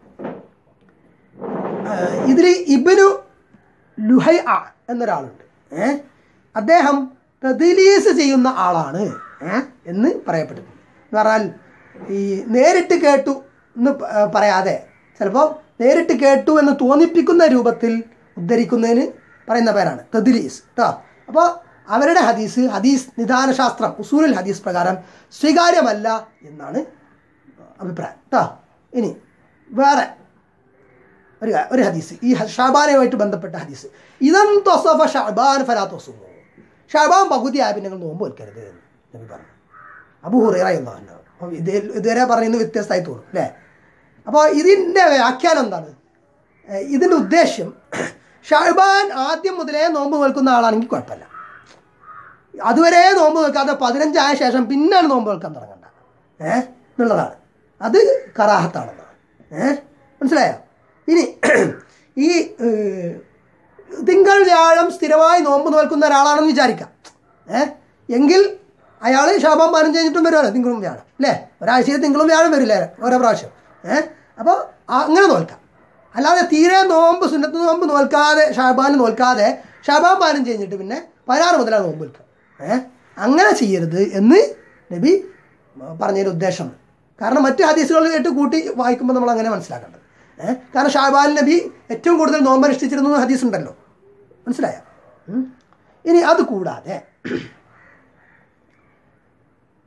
ഇതിൽ ഇബിനു ലുഹൈ ആ എന്നൊരാളുണ്ട് ഏ അദ്ദേഹം തദ്ലീസ് ചെയ്യുന്ന ആളാണ് ഏ എന്ന് പറയപ്പെടുന്നു എന്ന് പറഞ്ഞാൽ ഈ നേരിട്ട് കേട്ടു എന്ന് പ- ഏ, പറയാതെ ചിലപ്പോൾ നേരിട്ട് കേട്ടു എന്ന് തോന്നിപ്പിക്കുന്ന രൂപത്തിൽ ഉദ്ധരിക്കുന്നതിന് പറയുന്ന പേരാണ് തദ്ലീസ് കേട്ടോ അപ്പോൾ അവരുടെ ഹദീസ് ഹദീസ് നിദാനശാസ്ത്രം ഉസൂലുൽ ഹദീസ് പ്രകാരം സ്വീകാര്യമല്ല എന്നാണ് അഭിപ്രായം കേട്ടോ ഇനി വേറെ ഒരു കാ- ഒരു ഹദീസ് ഈ ഹ- ഷാബാനുമായിട്ട് ബന്ധപ്പെട്ട ഹദീസ് ഇതം തൊസഫ ഷാബാൻ ഫലാ തൊസുമോ ഷാബാൻ പകുതി ആയ പിന്നെ നിങ്ങൾ നോമ്പ് വെക്കരുത് എന്ന് നബി പറഞ്ഞു അബു ഹുറൈറ എന്നാണ് അപ്പോൾ ഇത് ഇതുവരെ പറയുന്നത് വ്യത്യസ്തമായി തോന്നും അല്ലേ അപ്പോൾ ഇതിൻ്റെ വ്യാഖ്യാനം എന്താണ് ഏഹ് ഇതിൻ്റെ ഉദ്ദേശ്യം ഷാബാൻ ആദ്യം മുതലേ നോമ്പ് നിൽക്കുന്ന ആളാണെങ്കിൽ കുഴപ്പമില്ല അതുവരെ നോമ്പ് നിൽക്കാതെ പതിനഞ്ചായ ശേഷം പിന്നാണ് നോമ്പ് നിൽക്കാൻ തുടങ്ങണ്ട ഏ എന്നുള്ളതാണ് അത് കറാഹത്താണെന്നാണ് ഏ മനസ്സിലായോ ഇനി ഈ ഏഹ്, തിങ്കൾ വ്യാഴം സ്ഥിരമായി നോമ്പ് നോൽക്കുന്ന ഒരാളാണെന്ന് വിചാരിക്കാം ഏ എങ്കിൽ അയാൾ ശാപം പതിനഞ്ച് കഴിഞ്ഞിട്ടും വരുമല്ലോ തിങ്കളും വ്യാഴം അല്ലേ ഒരാഴ്ചയിൽ തിങ്കളും വ്യാഴം വരില്ലേ ഓരോ പ്രാവശ്യം ഏ അപ്പോൾ അങ്ങനെ നോൽക്കാം അല്ലാതെ തീരെ നോമ്പ് സുന്നത്ത് നോമ്പ് നോൽക്കാതെ ഷാബാൻ നോൽക്കാതെ ഷാബാൻ പതിനഞ്ച് കഴിഞ്ഞിട്ട് പിന്നെ പതിനാറ് മുതലാണ് നോമ്പ് നിൽക്കുക ഏ അങ്ങനെ ചെയ്യരുത് എന്ന് നബി പറഞ്ഞതിൻ്റെ ഉദ്ദേശം കാരണം മറ്റ് ഹദീസുകൾ കേട്ട് കൂട്ടി വായിക്കുമ്പോൾ നമ്മൾ അങ്ങനെ മനസ്സിലാക്കേണ്ടത് ഏഹ് കാരണം ഷാബാൻ നബി ഏറ്റവും കൂടുതൽ നോമ്പ് അനുഷ്ഠിച്ചിരുന്നു എന്ന് ഹദീസ് ഉണ്ടല്ലോ മനസ്സിലായോ ഉം. ഇനി അത് കൂടാതെ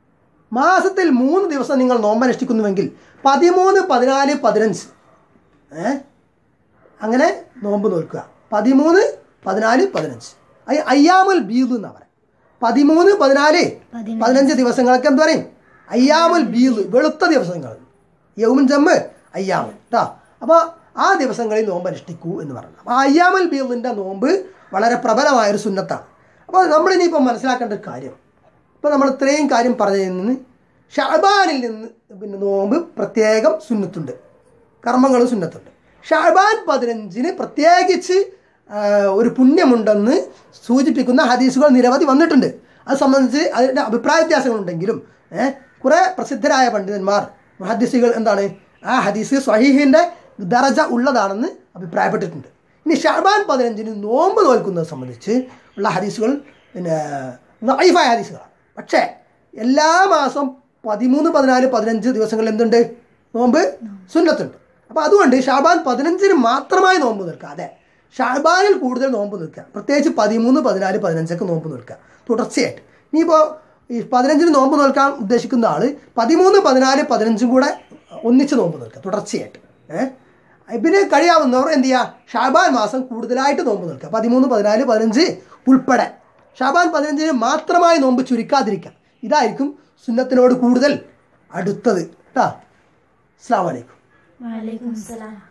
മാസത്തിൽ മൂന്ന് ദിവസം നിങ്ങൾ നോമ്പനുഷ്ഠിക്കുന്നുവെങ്കിൽ പതിമൂന്ന് പതിനാല് പതിനഞ്ച് ഏ അങ്ങനെ നോമ്പ് നോൽക്കുക പതിമൂന്ന് പതിനാല് പതിനഞ്ച് അയ് അയ്യാമുൽ ബീദ് എന്നാ പറയാം പതിമൂന്ന് പതിനാല് പതിനഞ്ച്. പതിനഞ്ച് ദിവസങ്ങളൊക്കെ എന്ത് പറയും അയ്യാമുൽ ബീദ് വെളുത്ത ദിവസങ്ങൾ യൗമുൻ ജമ്മ് അയ്യാമുൽ കേട്ടോ അപ്പോൾ ആ ദിവസങ്ങളിൽ നോമ്പ് അനുഷ്ഠിക്കൂ എന്ന് പറഞ്ഞു അപ്പോൾ അയ്യാമുൽ ബീദിൻ്റെ നോമ്പ് വളരെ പ്രബലമായൊരു സുന്നത്താണ് അപ്പോൾ നമ്മളിനിയിപ്പോൾ മനസ്സിലാക്കേണ്ട ഒരു കാര്യം ഇപ്പോൾ നമ്മൾ ഇത്രയും കാര്യം പറഞ്ഞതിൽ നിന്ന് ഷാബാനിൽ നിന്ന് പിന്നെ നോമ്പ് പ്രത്യേകം സുന്നത്തുണ്ട് കർമ്മങ്ങൾ സുന്നത്തുണ്ട് ഷാബാൻ പതിനഞ്ചിന് പ്രത്യേകിച്ച് ആ, ഒരു പുണ്യമുണ്ടെന്ന് സൂചിപ്പിക്കുന്ന ഹദീസുകൾ നിരവധി വന്നിട്ടുണ്ട് അത് സംബന്ധിച്ച് അതിൻ്റെ അഭിപ്രായ വ്യത്യാസങ്ങളുണ്ടെങ്കിലും ഏഹ് കുറേ പ്രസിദ്ധരായ പണ്ഡിതന്മാർ ഹദീസുകൾ എന്താണ് ആ ഹദീസ് സ്വഹീഹിൻ്റെ ദറജ ഉള്ളതാണെന്ന് അഭിപ്രായപ്പെട്ടിട്ടുണ്ട് ഇനി ഷാബാൻ പതിനഞ്ചിന് നോമ്പ് നോൽക്കുന്നത് സംബന്ധിച്ച് ഉള്ള ഹദീസുകൾ പിന്നെ വൈഫായ ഹദീസുകളാണ് പക്ഷേ എല്ലാ മാസം പതിമൂന്ന് പതിനാല് പതിനഞ്ച് ദിവസങ്ങളിൽ എന്തുണ്ട് നോമ്പ് സുന്നത്തുണ്ട് അപ്പോൾ അതുകൊണ്ട് ഷാബാൻ പതിനഞ്ചിന് മാത്രമായി നോമ്പ് നിൽക്കാതെ ഷാബാനിൽ കൂടുതൽ നോമ്പ് നിൽക്കുക പ്രത്യേകിച്ച് പതിമൂന്ന് പതിനാല് പതിനഞ്ചൊക്കെ നോമ്പ് നിൽക്കുക തുടർച്ചയായിട്ട് ഇനിയിപ്പോൾ ഈ പതിനഞ്ചിന് നോമ്പ് നിൽക്കാൻ ഉദ്ദേശിക്കുന്ന ആൾ പതിമൂന്ന് പതിനാല് പതിനഞ്ചും കൂടെ ഒന്നിച്ച് നോമ്പ് നിൽക്കുക തുടർച്ചയായിട്ട് ഏഹ് പിന്നെ കഴിയാവുന്നവർ എന്ത് ചെയ്യുക ഷാബാൻ മാസം കൂടുതലായിട്ട് നോമ്പ് നിൽക്കുക പതിമൂന്ന് പതിനാല് പതിനഞ്ച് ഉൾപ്പെടെ ഷാബാൻ പതിനഞ്ചിന് മാത്രമായി നോമ്പ് ചുരുക്കാതിരിക്കുക ഇതായിരിക്കും സുന്നത്തിനോട് കൂടുതൽ അടുത്തത് കേട്ടോ അസ്സാം വലൈക്കും വലൈക്കും സലാം